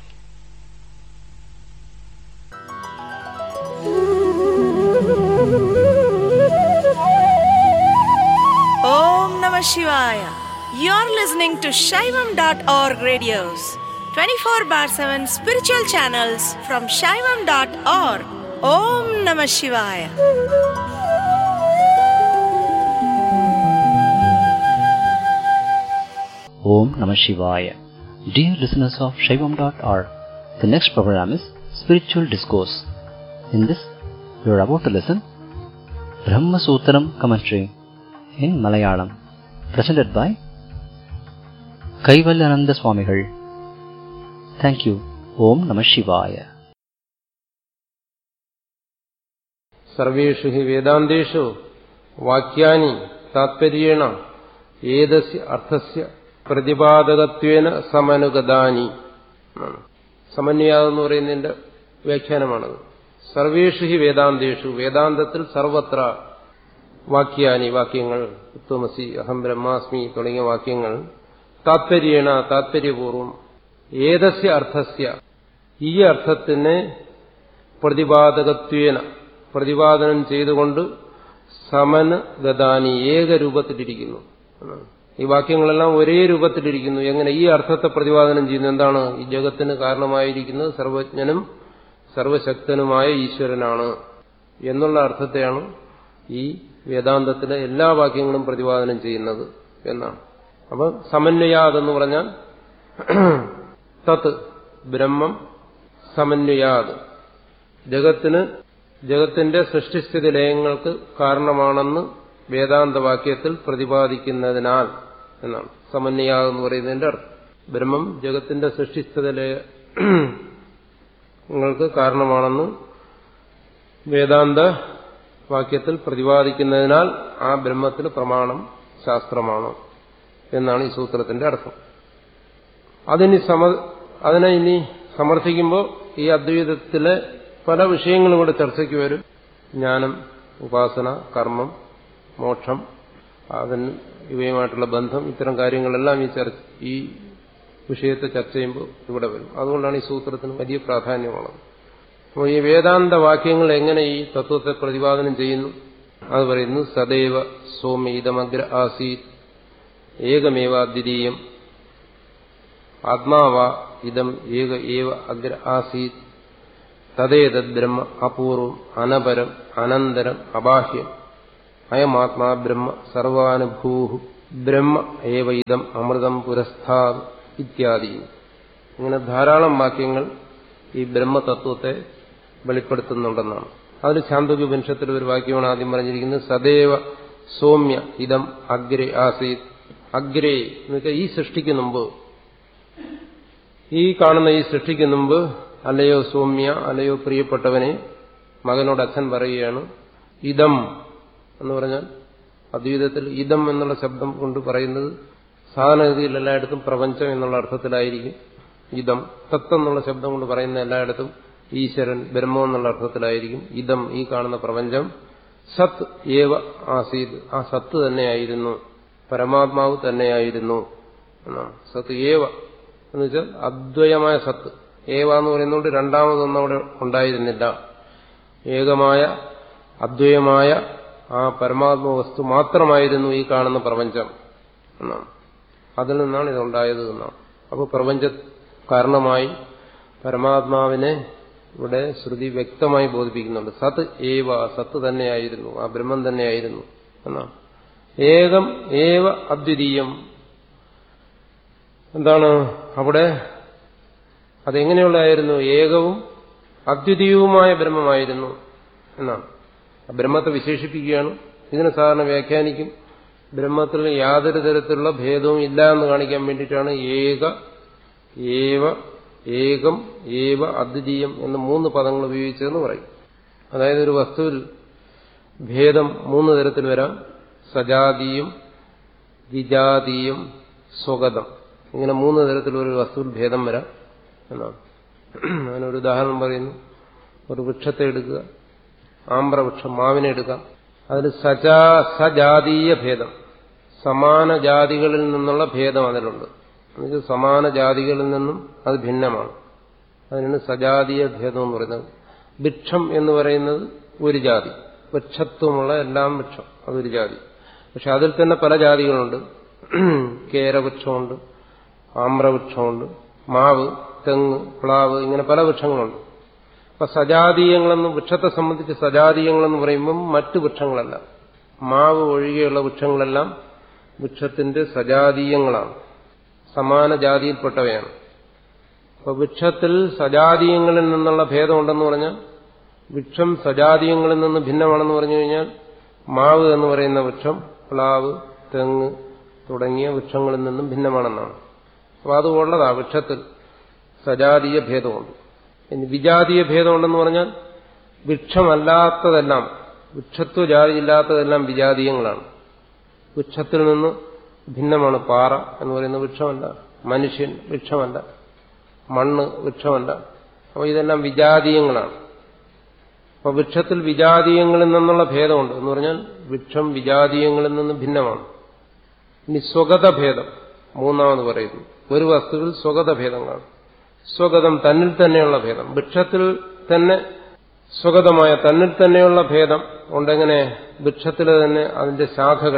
Om Namah Shivaya. You're listening to Shaivam.org radios, 24 bar 7 spiritual channels from Shaivam.org. Om Namah Shivaya. Om Namah Shivaya. Dear listeners of Shaivam.org, the next program is Spiritual Discourse. In this, you are about to listen Brahma Sutram commentary in Malayalam, presented by Kaivalyananda Swamigal. Thank you. Om Namah Shivaya. സർവേഷു ഹി വേദാന്തേഷു വാക്യാനി താത്പര്യേണ ഏതസ്യ അർത്ഥസ്യ പ്രതിപാദകത്വേന സമനുഗതാനി എന്നാണ്. സമന്വയാദം എന്ന് പറയുന്നതിന്റെ വ്യാഖ്യാനമാണത് സർവേഷു ഹി വേദാന്തേഷു വേദാന്തത്തിൽ സർവത്ര വാക്യാനി വാക്യങ്ങൾ ഉത്തമസി അഹം ബ്രഹ്മാസ്മി തുടങ്ങിയ വാക്യങ്ങൾ താത്പര്യേണ താത്പര്യപൂർവം ഏതസ്യ അർത്ഥസ്യ ഈ അർത്ഥത്തിനെ പ്രതിപാദകത്വേന പ്രതിപാദനം ചെയ്തുകൊണ്ട് സമന് ഗതാനി ഏകരൂപത്തിലിരിക്കുന്നു എന്നാണ്. ഈ വാക്യങ്ങളെല്ലാം ഒരേ രൂപത്തിലിരിക്കുന്നു എങ്ങനെ ഈ അർത്ഥത്തെ പ്രതിപാദനം ചെയ്യുന്നു എന്താണ് ഈ ജഗത്തിന് കാരണമായിരിക്കുന്നത് സർവജ്ഞനും സർവശക്തനുമായ ഈശ്വരനാണ് എന്നുള്ള അർത്ഥത്തെയാണ് ഈ വേദാന്തത്തിലെ എല്ലാ വാക്യങ്ങളും പ്രതിപാദനം ചെയ്യുന്നത് എന്നാണ് അപ്പൊ സമന്വയാതെന്ന് പറഞ്ഞാൽ തത് ബ്രഹ്മം സമന്വയാത് ജഗത്തിന് ജഗത്തിന്റെ സൃഷ്ടിസ്ഥിതി ലയങ്ങൾക്ക് കാരണമാണെന്ന് വേദാന്തവാക്യത്തിൽ പ്രതിപാദിക്കുന്നതിനാൽ എന്നാണ് സമന്വയാഗ് എന്ന് പറയുന്നതിന്റെ അർത്ഥം ബ്രഹ്മം ജഗത്തിന്റെ സൃഷ്ടിസ്ഥിതി ലയങ്ങൾക്ക് കാരണമാണെന്ന് വേദാന്ത വാക്യത്തിൽ പ്രതിപാദിക്കുന്നതിനാൽ ആ ബ്രഹ്മത്തിന് പ്രമാണം ശാസ്ത്രമാണ് എന്നാണ് ഈ സൂത്രത്തിന്റെ അർത്ഥം അതിനി സമ അതിനെ ഇനി സമർത്ഥിക്കുമ്പോൾ ഈ അദ്വൈതത്തിലെ പല വിഷയങ്ങളും കൂടെ ചർച്ചയ്ക്ക് വരും ജ്ഞാനം ഉപാസന കർമ്മം മോക്ഷം അതിന് ഇവയുമായിട്ടുള്ള ബന്ധം ഇത്തരം കാര്യങ്ങളെല്ലാം ഈ ചർച്ച ഈ വിഷയത്തെ ചർച്ച ചെയ്യുമ്പോൾ ഇവിടെ വരും അതുകൊണ്ടാണ് ഈ സൂത്രത്തിന് വലിയ പ്രാധാന്യമുള്ളത് അപ്പോൾ ഈ വേദാന്ത വാക്യങ്ങൾ എങ്ങനെ ഈ തത്വത്തെ പ്രതിപാദനം ചെയ്യുന്നു അത് പറയുന്നു സദൈവ സോമീതമഗ്ര ആസീത് ഏകമേവ ദ്വിതീയം ആത്മാവ ഇതം ഏക ഏവ അഗ്ര ആസീത് തദേതദ് ബ്രഹ്മ അപൂർവം അനപരം അനന്തരം അബാഹ്യം അയമാത്മാ ബ്രഹ്മ സർവാനുഭൂ ബ്രഹ്മ ഏവ ഇതം അമൃതം പുരസ്ഥാത് ഇത്യാദി ഇങ്ങനെ ധാരാളം വാക്യങ്ങൾ ഈ ബ്രഹ്മതത്വത്തെ വെളിപ്പെടുത്തുന്നുണ്ടെന്നാണ് അതിൽ ചാന്തോക്യോപനിഷത്തിൽ ഒരു വാക്യമാണ് ആദ്യം പറഞ്ഞിരിക്കുന്നത് സദൈവ സൗമ്യ ഇതം അഗ്രേ ആസീത് അഗ്രേ എന്ന് വെച്ചാൽ ഈ സൃഷ്ടിക്ക് മുമ്പ് ഈ കാണുന്ന ഈ സൃഷ്ടിക്ക് മുമ്പ് അല്ലയോ സൗമ്യ അല്ലയോ പ്രിയപ്പെട്ടവനെ മകനോട് അച്ഛൻ പറയുകയാണ് ഇതം എന്ന് പറഞ്ഞാൽ അദ്വൈതത്തിൽ ഇതം എന്നുള്ള ശബ്ദം കൊണ്ട് പറയുന്നത് സാധാരണഗതിയിൽ എല്ലായിടത്തും പ്രപഞ്ചം എന്നുള്ള അർത്ഥത്തിലായിരിക്കും ഇതം തത്ത് എന്നുള്ള ശബ്ദം കൊണ്ട് പറയുന്ന എല്ലായിടത്തും ഈശ്വരൻ ബ്രഹ്മം എന്നുള്ള അർത്ഥത്തിലായിരിക്കും ഇതം ഈ കാണുന്ന പ്രപഞ്ചം സത്ത് ഏവ ആസീത് ആ സത്ത് തന്നെയായിരുന്നു പരമാത്മാവ് തന്നെയായിരുന്നു എന്നാണ് സത്ത് ഏവ എന്ന് വെച്ചാൽ അദ്വയമായ സത്ത് ഏവ എന്ന് പറയുന്നതുകൊണ്ട് രണ്ടാമതൊന്നും അവിടെ ഉണ്ടായിരുന്നില്ല ഏകമായ അദ്വയമായ ആ പരമാത്മ വസ്തു മാത്രമായിരുന്നു ഈ കാണുന്ന പ്രപഞ്ചം എന്നാണ് അതിൽ നിന്നാണ് ഇതുണ്ടായത് എന്നാണ് അപ്പോൾ പ്രപഞ്ച കാരണമായി പരമാത്മാവിനെ ഇവിടെ ശ്രുതി വ്യക്തമായി ബോധിപ്പിക്കുന്നുണ്ട് സത് ഏവ സത്ത് തന്നെയായിരുന്നു ആ ബ്രഹ്മം തന്നെയായിരുന്നു എന്നാണ് ഏകം ഏവ അദ്വിതീയം എന്താണ് അവിടെ അതെങ്ങനെയുള്ളതായിരുന്നു ഏകവും അദ്വിതീയവുമായ ബ്രഹ്മമായിരുന്നു എന്നാണ് ആ ബ്രഹ്മത്തെ വിശേഷിപ്പിക്കുകയാണ് ഇതിനെ സാധാരണ വ്യാഖ്യാനിക്കും ബ്രഹ്മത്തിൽ യാതൊരു തരത്തിലുള്ള ഭേദവും ഇല്ല എന്ന് കാണിക്കാൻ വേണ്ടിയിട്ടാണ് ഏക ഏവ ഏകം ഏവ അദ്വിതീയം എന്ന് മൂന്ന് പദങ്ങൾ ഉപയോഗിച്ചതെന്ന് പറയും അതായത് ഒരു വസ്തുവിൽ ഭേദം മൂന്ന് തരത്തിൽ വരാം സജാതീയം വിജാതീയം സ്വഗതം ഇങ്ങനെ മൂന്ന് തരത്തിൽ ഒരു വസ്തുവിൽ ഭേദം വരാം എന്നാണ് അതിനൊരു ഉദാഹരണം പറയുന്നു ഒരു വൃക്ഷത്തെ എടുക്കുക ആമ്പ്രവൃക്ഷം മാവിനെ എടുക്കാം അതിൽ സജാ സജാതീയ ഭേദം സമാന ജാതികളിൽ നിന്നുള്ള ഭേദം അതിലുണ്ട് എന്നുവെച്ചാൽ സമാന ജാതികളിൽ നിന്നും അത് ഭിന്നമാണ് അതിനാണ് സജാതീയ ഭേദം എന്ന് പറയുന്നത് വൃക്ഷം എന്ന് പറയുന്നത് ഒരു ജാതി വൃക്ഷത്വമുള്ള എല്ലാം വൃക്ഷം അതൊരു ജാതി പക്ഷെ അതിൽ തന്നെ പല ജാതികളുണ്ട് കേരവൃക്ഷമുണ്ട് ആമ്രവൃക്ഷമുണ്ട് മാവ് തെങ്ങ് പ്ലാവ് ഇങ്ങനെ പല വൃക്ഷങ്ങളുണ്ട് അപ്പൊ സജാതീയങ്ങളെന്ന് വൃക്ഷത്തെ സംബന്ധിച്ച് സജാതീയങ്ങളെന്ന് പറയുമ്പം മറ്റു വൃക്ഷങ്ങളല്ല മാവ് ഒഴികെയുള്ള വൃക്ഷങ്ങളെല്ലാം വൃക്ഷത്തിന്റെ സജാതീയങ്ങളാണ് സമാന ജാതിയിൽപ്പെട്ടവയാണ് അപ്പൊ വൃക്ഷത്തിൽ സജാതീയങ്ങളിൽ നിന്നുള്ള ഭേദമുണ്ടെന്ന് പറഞ്ഞാൽ വൃക്ഷം സജാതീയങ്ങളിൽ നിന്ന് ഭിന്നമാണെന്ന് പറഞ്ഞു കഴിഞ്ഞാൽ മാവ് എന്ന് പറയുന്ന വൃക്ഷം പ്ലാവ് തെങ്ങ് തുടങ്ങിയ വൃക്ഷങ്ങളിൽ നിന്നും ഭിന്നമാണെന്നാണ് അപ്പോൾ അത് ഉള്ളതാ വൃക്ഷത്തിൽ സജാതീയ ഭേദമുണ്ട് ഇനി വിജാതീയ ഭേദമുണ്ടെന്ന് പറഞ്ഞാൽ വൃക്ഷമല്ലാത്തതെല്ലാം വൃക്ഷത്വ ജാതിയില്ലാത്തതെല്ലാം വിജാതീയങ്ങളാണ് വൃക്ഷത്തിൽ നിന്ന് ഭിന്നമാണ് പാറ എന്ന് പറയുന്ന വൃക്ഷമല്ല മനുഷ്യൻ വൃക്ഷമല്ല മണ്ണ് വൃക്ഷമല്ല അപ്പോൾ ഇതെല്ലാം വിജാതീയങ്ങളാണ് അപ്പൊ വൃക്ഷത്തിൽ വിജാതീയങ്ങളിൽ നിന്നുള്ള ഭേദമുണ്ട് എന്ന് പറഞ്ഞാൽ വൃക്ഷം വിജാതീയങ്ങളിൽ നിന്ന് ഭിന്നമാണ് ഇനി സ്വഗത ഭേദം മൂന്നാമത് പറയുന്നു ഒരു വസ്തുവിൽ സ്വഗത ഭേദം കാണും സ്വഗതം തന്നിൽ തന്നെയുള്ള ഭേദം വൃക്ഷത്തിൽ തന്നെ സ്വഗതമായ തന്നിൽ തന്നെയുള്ള ഭേദം ഉണ്ടെങ്ങനെ വൃക്ഷത്തിൽ തന്നെ അതിന്റെ ശാഖകൾ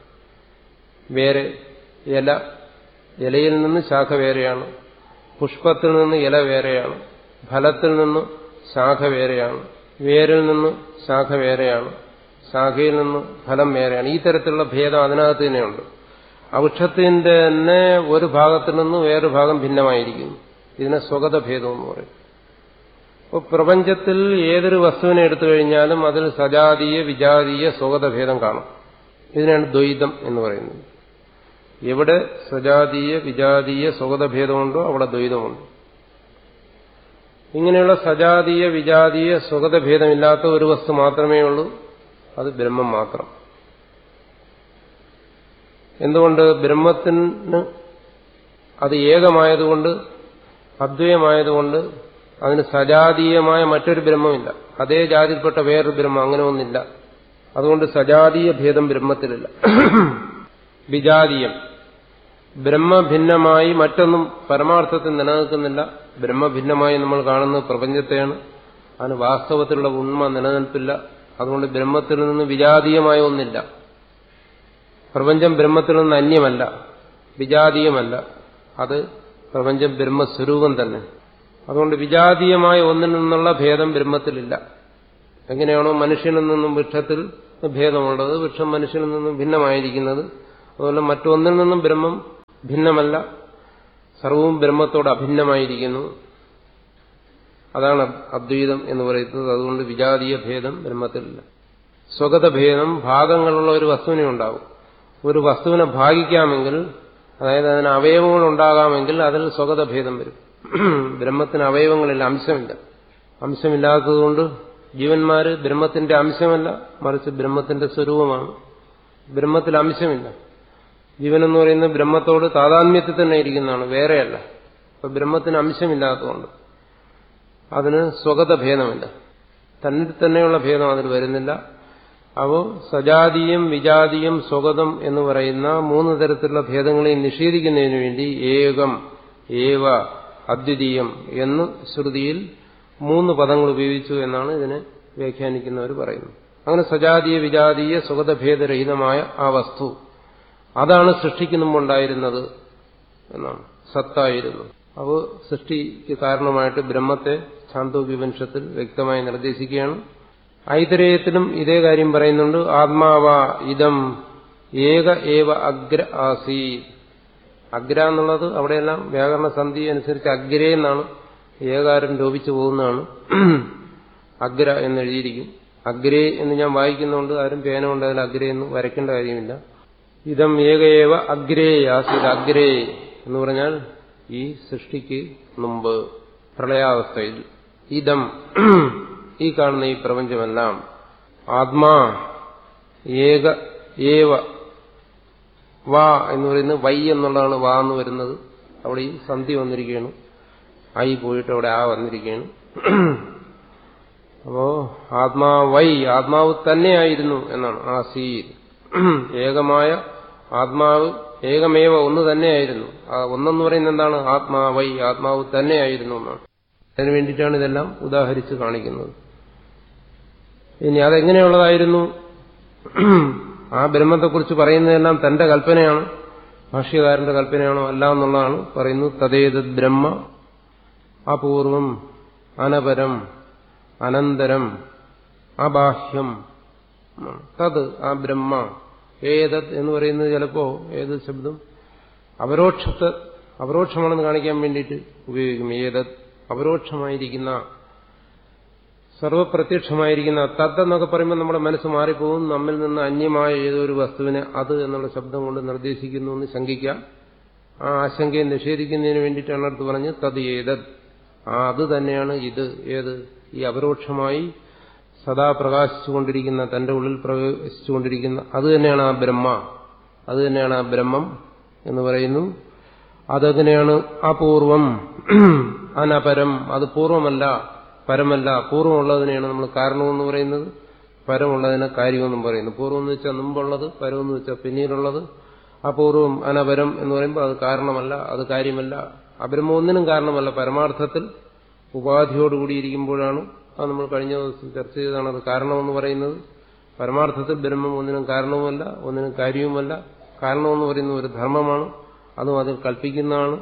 വേറെ ഇല ഇലയിൽ നിന്ന് ശാഖ വേറെയാണ് പുഷ്പത്തിൽ നിന്ന് ഇല വേറെയാണ് ഫലത്തിൽ നിന്ന് ശാഖ വേറെയാണ് വേരിൽ നിന്ന് ശാഖ വേറെയാണ് ശാഖയിൽ നിന്ന് ഫലം വേറെയാണ് ഈ തരത്തിലുള്ള ഭേദം അതിനകത്ത് തന്നെയുണ്ട് ആ വൃക്ഷത്തിന്റെ തന്നെ ഒരു ഭാഗത്തിൽ നിന്ന് വേറൊരു ഭാഗം ഭിന്നമായിരിക്കുന്നു ഇതിനെ സ്വഗത ഭേദം എന്ന് പറയും അപ്പോൾ പ്രപഞ്ചത്തിൽ ഏതൊരു വസ്തുവിനെ എടുത്തു കഴിഞ്ഞാലും അതിൽ സജാതീയ വിജാതീയ സ്വഗത ഭേദം കാണും ഇതിനാണ് ദ്വൈതം എന്ന് പറയുന്നത് എവിടെ സജാതീയ വിജാതീയ സ്വഗത ഭേദമുണ്ടോ അവിടെ ദ്വൈതമുണ്ട് ഇങ്ങനെയുള്ള സജാതീയ വിജാതീയ സ്വഗത ഭേദമില്ലാത്ത ഒരു വസ്തു മാത്രമേ ഉള്ളൂ അത് ബ്രഹ്മം മാത്രം എന്തുകൊണ്ട് ബ്രഹ്മത്തിന് അത് ഏകമായതുകൊണ്ട് അദ്വയമായതുകൊണ്ട് അതിന് സജാതീയമായ മറ്റൊരു ബ്രഹ്മമില്ല അതേ ജാതിയിൽപ്പെട്ട വേറൊരു ബ്രഹ്മം അങ്ങനെ ഒന്നില്ല അതുകൊണ്ട് സജാതീയ ഭേദം ബ്രഹ്മത്തിലില്ല വിജാതീയം ബ്രഹ്മഭിന്നമായി മറ്റൊന്നും പരമാർത്ഥത്തിൽ നിലനിൽക്കുന്നില്ല ബ്രഹ്മഭിന്നമായി നമ്മൾ കാണുന്നത് പ്രപഞ്ചത്തെയാണ് അതിന് വാസ്തവത്തിലുള്ള ഉണ്മ നിലനിൽപ്പില്ല അതുകൊണ്ട് ബ്രഹ്മത്തിൽ നിന്ന് വിജാതീയമായ ഒന്നില്ല പ്രപഞ്ചം ബ്രഹ്മത്തിൽ നിന്ന് അന്യമല്ല വിജാതീയമല്ല അത് പ്രപഞ്ചം ബ്രഹ്മസ്വരൂപം തന്നെ അതുകൊണ്ട് വിജാതീയമായ ഒന്നിൽ നിന്നുള്ള ഭേദം ബ്രഹ്മത്തിലില്ല എങ്ങനെയാണോ മനുഷ്യനിൽ നിന്നും വൃക്ഷത്തിൽ ഭേദമുള്ളത് വൃക്ഷം മനുഷ്യനിൽ നിന്നും ഭിന്നമായിരിക്കുന്നത് അതുപോലെ മറ്റൊന്നിൽ നിന്നും ബ്രഹ്മം ഭിന്നമല്ല സർവവും ബ്രഹ്മത്തോട് അഭിന്നമായിരിക്കുന്നു അതാണ് അദ്വൈതം എന്ന് പറയുന്നത് അതുകൊണ്ട് വിജാതീയ ഭേദം ബ്രഹ്മത്തിലില്ല സ്വഗത ഭേദം ഭാഗങ്ങളുള്ള ഒരു വസ്തുവിനെ ഉണ്ടാവും ഒരു വസ്തുവിനെ ഭാഗിക്കാമെങ്കിൽ അതായത് അതിന് അവയവങ്ങൾ ഉണ്ടാകാമെങ്കിൽ അതിൽ സ്വഗത ഭേദം വരും ബ്രഹ്മത്തിന് അവയവങ്ങളില്ല അംശമില്ല അംശമില്ലാത്തതുകൊണ്ട് ജീവന്മാര് ബ്രഹ്മത്തിന്റെ അംശമല്ല മറിച്ച് ബ്രഹ്മത്തിന്റെ സ്വരൂപമാണ് ബ്രഹ്മത്തിൽ അംശമില്ല ജീവനെന്ന് പറയുന്നത് ബ്രഹ്മത്തോട് താതാത്മ്യത്തിൽ തന്നെ ഇരിക്കുന്നതാണ് വേറെയല്ല അപ്പൊ ബ്രഹ്മത്തിന് അംശമില്ലാത്തതുകൊണ്ട് അതിന് സ്വഗത ഭേദമില്ല തന്നിൽ തന്നെയുള്ള ഭേദം അതിൽ വരുന്നില്ല അപ്പോൾ സജാതീയം വിജാതീയം സ്വഗതം എന്ന് പറയുന്ന മൂന്ന് തരത്തിലുള്ള ഭേദങ്ങളെയും നിഷേധിക്കുന്നതിന് വേണ്ടി ഏകം ഏവ അദ്വിതീയം എന്ന് ശ്രുതിയിൽ മൂന്ന് പദങ്ങൾ ഉപയോഗിച്ചു എന്നാണ് ഇതിനെ വ്യാഖ്യാനിക്കുന്നവർ പറയുന്നത് അങ്ങനെ സജാതീയ വിജാതീയ സ്വഗതഭേദരഹിതമായ ആ വസ്തു അതാണ് സൃഷ്ടിക്ക് മുമ്പുണ്ടായിരുന്നത് എന്നാണ് സത്തായിരുന്നു അപ്പോൾ സൃഷ്ടിക്ക് കാരണമായിട്ട് ബ്രഹ്മത്തെ ചാന്തോക്യവംശത്തിൽ വ്യക്തമായി നിർദ്ദേശിക്കുകയാണ് ഐതരേയത്തിലും ഇതേ കാര്യം പറയുന്നുണ്ട് ആത്മാവാ ഇതം ഏക ഏവ അഗ്ര ആസീ അഗ്ര എന്നുള്ളത് അവിടെയെല്ലാം വ്യാകരണ സന്ധി അനുസരിച്ച് അഗ്രേ എന്നാണ് ഏകാരം ലോപിച്ചു പോകുന്നതാണ് അഗ്ര എന്ന് എഴുതിയിരിക്കും അഗ്രേ എന്ന് ഞാൻ വായിക്കുന്നതുകൊണ്ട് ആരും പേന കൊണ്ട് അതിൽ അഗ്രേ എന്ന് വരയ്ക്കേണ്ട കാര്യമില്ല ഇതം ഏകയേവ അഗ്രേ ആസിത് അഗ്രേ എന്ന് പറഞ്ഞാൽ ഈ സൃഷ്ടിക്ക് മുമ്പ് പ്രളയാവസ്ഥയിൽ ഇതം ഈ കാണുന്ന ഈ പ്രപഞ്ചമെല്ലാം ആത്മാ ഏക ഏവ വാ എന്ന് പറയുന്നത് വൈ എന്നുള്ളതാണ് വാ എന്ന് വരുന്നത് അവിടെ ഈ സന്ധി വന്നിരിക്കുകയാണ് ഐ പോയിട്ട് അവിടെ ആ വന്നിരിക്കുകയാണ് അപ്പോ ആത്മാവൈ ആത്മാവ് തന്നെയായിരുന്നു എന്നാണ് ആ സീ ഏകമായ ആത്മാവ് ഏകമേവ ഒന്ന് തന്നെയായിരുന്നു ആ ഒന്നെന്ന് പറയുന്നത് എന്താണ് ആത്മാവൈ ആത്മാവ് തന്നെയായിരുന്നു എന്നാണ് അതിനു വേണ്ടിയിട്ടാണ് ഇതെല്ലാം ഉദാഹരിച്ച് കാണിക്കുന്നത് ഇനി അതെങ്ങനെയുള്ളതായിരുന്നു ആ ബ്രഹ്മത്തെക്കുറിച്ച് പറയുന്നതെല്ലാം തന്റെ കൽപ്പനയാണ് ഭാഷ്യകാരന്റെ കൽപ്പനയാണോ അല്ല എന്നുള്ളതാണ് പറയുന്നത് തതേത് ബ്രഹ്മ അപൂർവം അനപരം അനന്തരം അബാഹ്യം തത് ആ ബ്രഹ്മ ഏതത് എന്ന് പറയുന്നത് ചിലപ്പോ ഏത് ശബ്ദം അപരോക്ഷത്തെ അപരോക്ഷമാണെന്ന് കാണിക്കാൻ വേണ്ടിയിട്ട് ഉപയോഗിക്കും ഏതത് അപരോക്ഷമായിരിക്കുന്ന സർവപ്രത്യക്ഷമായിരിക്കുന്ന തത് എന്നൊക്കെ പറയുമ്പോൾ നമ്മുടെ മനസ്സ് മാറിപ്പോകും നമ്മിൽ നിന്ന് അന്യമായ ഏതോ ഒരു വസ്തുവിനെ അത് എന്നുള്ള ശബ്ദം കൊണ്ട് നിർദ്ദേശിക്കുന്നു എന്ന് ശങ്കിക്കാം ആ ആശങ്കയെ നിഷേധിക്കുന്നതിന് വേണ്ടിയിട്ടാണ് അടുത്ത് പറഞ്ഞ് തത് ഏതത് ആ അത് തന്നെയാണ് ഇത് ഏത് ഈ അപരോക്ഷമായി സദാ പ്രകാശിച്ചുകൊണ്ടിരിക്കുന്ന തന്റെ ഉള്ളിൽ പ്രവേശിച്ചുകൊണ്ടിരിക്കുന്ന അത് തന്നെയാണ് ആ ബ്രഹ്മ അത് തന്നെയാണ് ആ ബ്രഹ്മം എന്ന് പറയുന്നു അതെങ്ങനെയാണ് അപൂർവം അനപരം അത് പൂർവമല്ല പരമല്ല പൂർവമുള്ളതിനെയാണ് നമ്മൾ കാരണമെന്ന് പറയുന്നത് പരമുള്ളതിനെ കാര്യമെന്നും പറയുന്നു പൂർവ്വം എന്ന് വെച്ചാൽ മുമ്പുള്ളത് പരം എന്ന് വെച്ചാൽ പിന്നീടുള്ളത് അപൂർവം അനപരം എന്ന് പറയുമ്പോൾ അത് കാരണമല്ല അത് കാര്യമല്ല അബ്രഹ്മം ഒന്നിനും കാരണമല്ല പരമാർത്ഥത്തിൽ ഉപാധിയോടുകൂടിയിരിക്കുമ്പോഴാണ് അത് നമ്മൾ കഴിഞ്ഞ ദിവസം ചർച്ച ചെയ്തതാണ് അത് കാരണമെന്ന് പറയുന്നത് പരമാർത്ഥത്തിൽ ബ്രഹ്മം ഒന്നിനും കാരണവുമല്ല ഒന്നിനും കാര്യവുമല്ല കാരണമെന്ന് പറയുന്നത് ഒരു ധർമ്മമാണ് അതും അതിൽ കൽപ്പിക്കുന്നതാണ്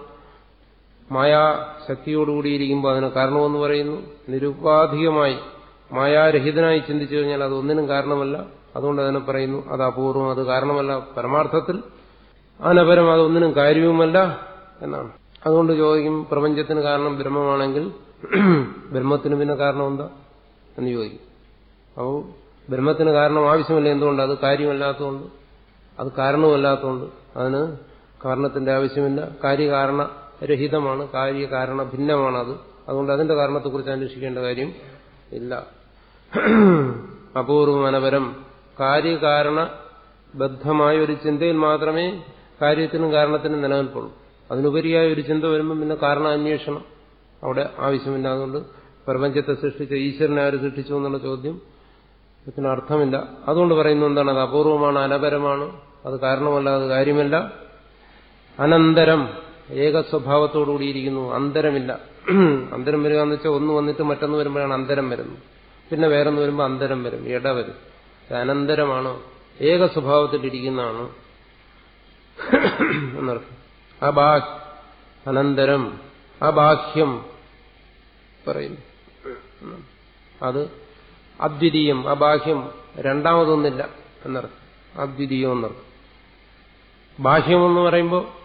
മായാശക്തിയോടുകൂടിയിരിക്കുമ്പോൾ അതിന് കാരണമെന്ന് പറയുന്നു നിരുപാധികമായി മായാരഹിതനായി ചിന്തിച്ചു കഴിഞ്ഞാൽ അത് ഒന്നിനും കാരണമല്ല അതുകൊണ്ട് അതിനെ പറയുന്നു അത് അപൂർവം അത് കാരണമല്ല പരമാർത്ഥത്തിൽ അനപരം അതൊന്നിനും കാര്യവുമല്ല എന്നാണ് അതുകൊണ്ട് ചോദിക്കും പ്രപഞ്ചത്തിന് കാരണം ബ്രഹ്മമാണെങ്കിൽ ബ്രഹ്മത്തിന് പിന്നെ കാരണം എന്താ എന്ന് ചോദിക്കും അപ്പോൾ ബ്രഹ്മത്തിന് കാരണം ആവശ്യമില്ല എന്തുകൊണ്ട് അത് കാര്യമല്ലാത്തതുകൊണ്ട് അത് കാരണവുമല്ലാത്തതുകൊണ്ട് അതിന് കാരണത്തിന്റെ ആവശ്യമില്ല കാര്യകാരണ രഹിതമാണ് കാര്യകാരണ ഭിന്നമാണ് അത് അതുകൊണ്ട് അതിന്റെ കാരണത്തെക്കുറിച്ച് അന്വേഷിക്കേണ്ട കാര്യം ഇല്ല അപൂർവം അനപരം കാര്യകാരണ ബദ്ധമായ ഒരു ചിന്തയിൽ മാത്രമേ കാര്യത്തിനും കാരണത്തിനും നിലനിൽപ്പുള്ളൂ അതിനുപരിയായ ഒരു ചിന്ത വരുമ്പോൾ പിന്നെ കാരണാന്വേഷണം അവിടെ ആവശ്യമില്ല അതുകൊണ്ട് പ്രപഞ്ചത്തെ സൃഷ്ടിച്ച ഈശ്വരനെ ആര് സൃഷ്ടിച്ചു എന്നുള്ള ചോദ്യം ഇതിന് അർത്ഥമില്ല അതുകൊണ്ട് പറയുന്നത് എന്താണ് അത് അപൂർവമാണ് അനപരമാണ് അത് കാരണമല്ല അത് കാര്യമല്ല അനന്തരം ഏക സ്വഭാവത്തോടുകൂടിയിരിക്കുന്നു അന്തരമില്ല അന്തരം വരിക എന്ന് വെച്ചാൽ ഒന്ന് വന്നിട്ട് മറ്റൊന്ന് വരുമ്പോഴാണ് അന്തരം വരുന്നത് പിന്നെ വേറൊന്ന് വരുമ്പോൾ അന്തരം വരും ഇട വരും അനന്തരമാണ് ഏക സ്വഭാവത്തിലിരിക്കുന്നതാണ് എന്നർത്ഥം അബാ അനന്തരം അബാഹ്യം പറയുന്നു അത് അദ്വിതീയം അബാഹ്യം രണ്ടാമതൊന്നില്ല എന്നർത്ഥം അദ്വിതീയം എന്നർത്ഥം ബാഹ്യമെന്ന് പറയുമ്പോൾ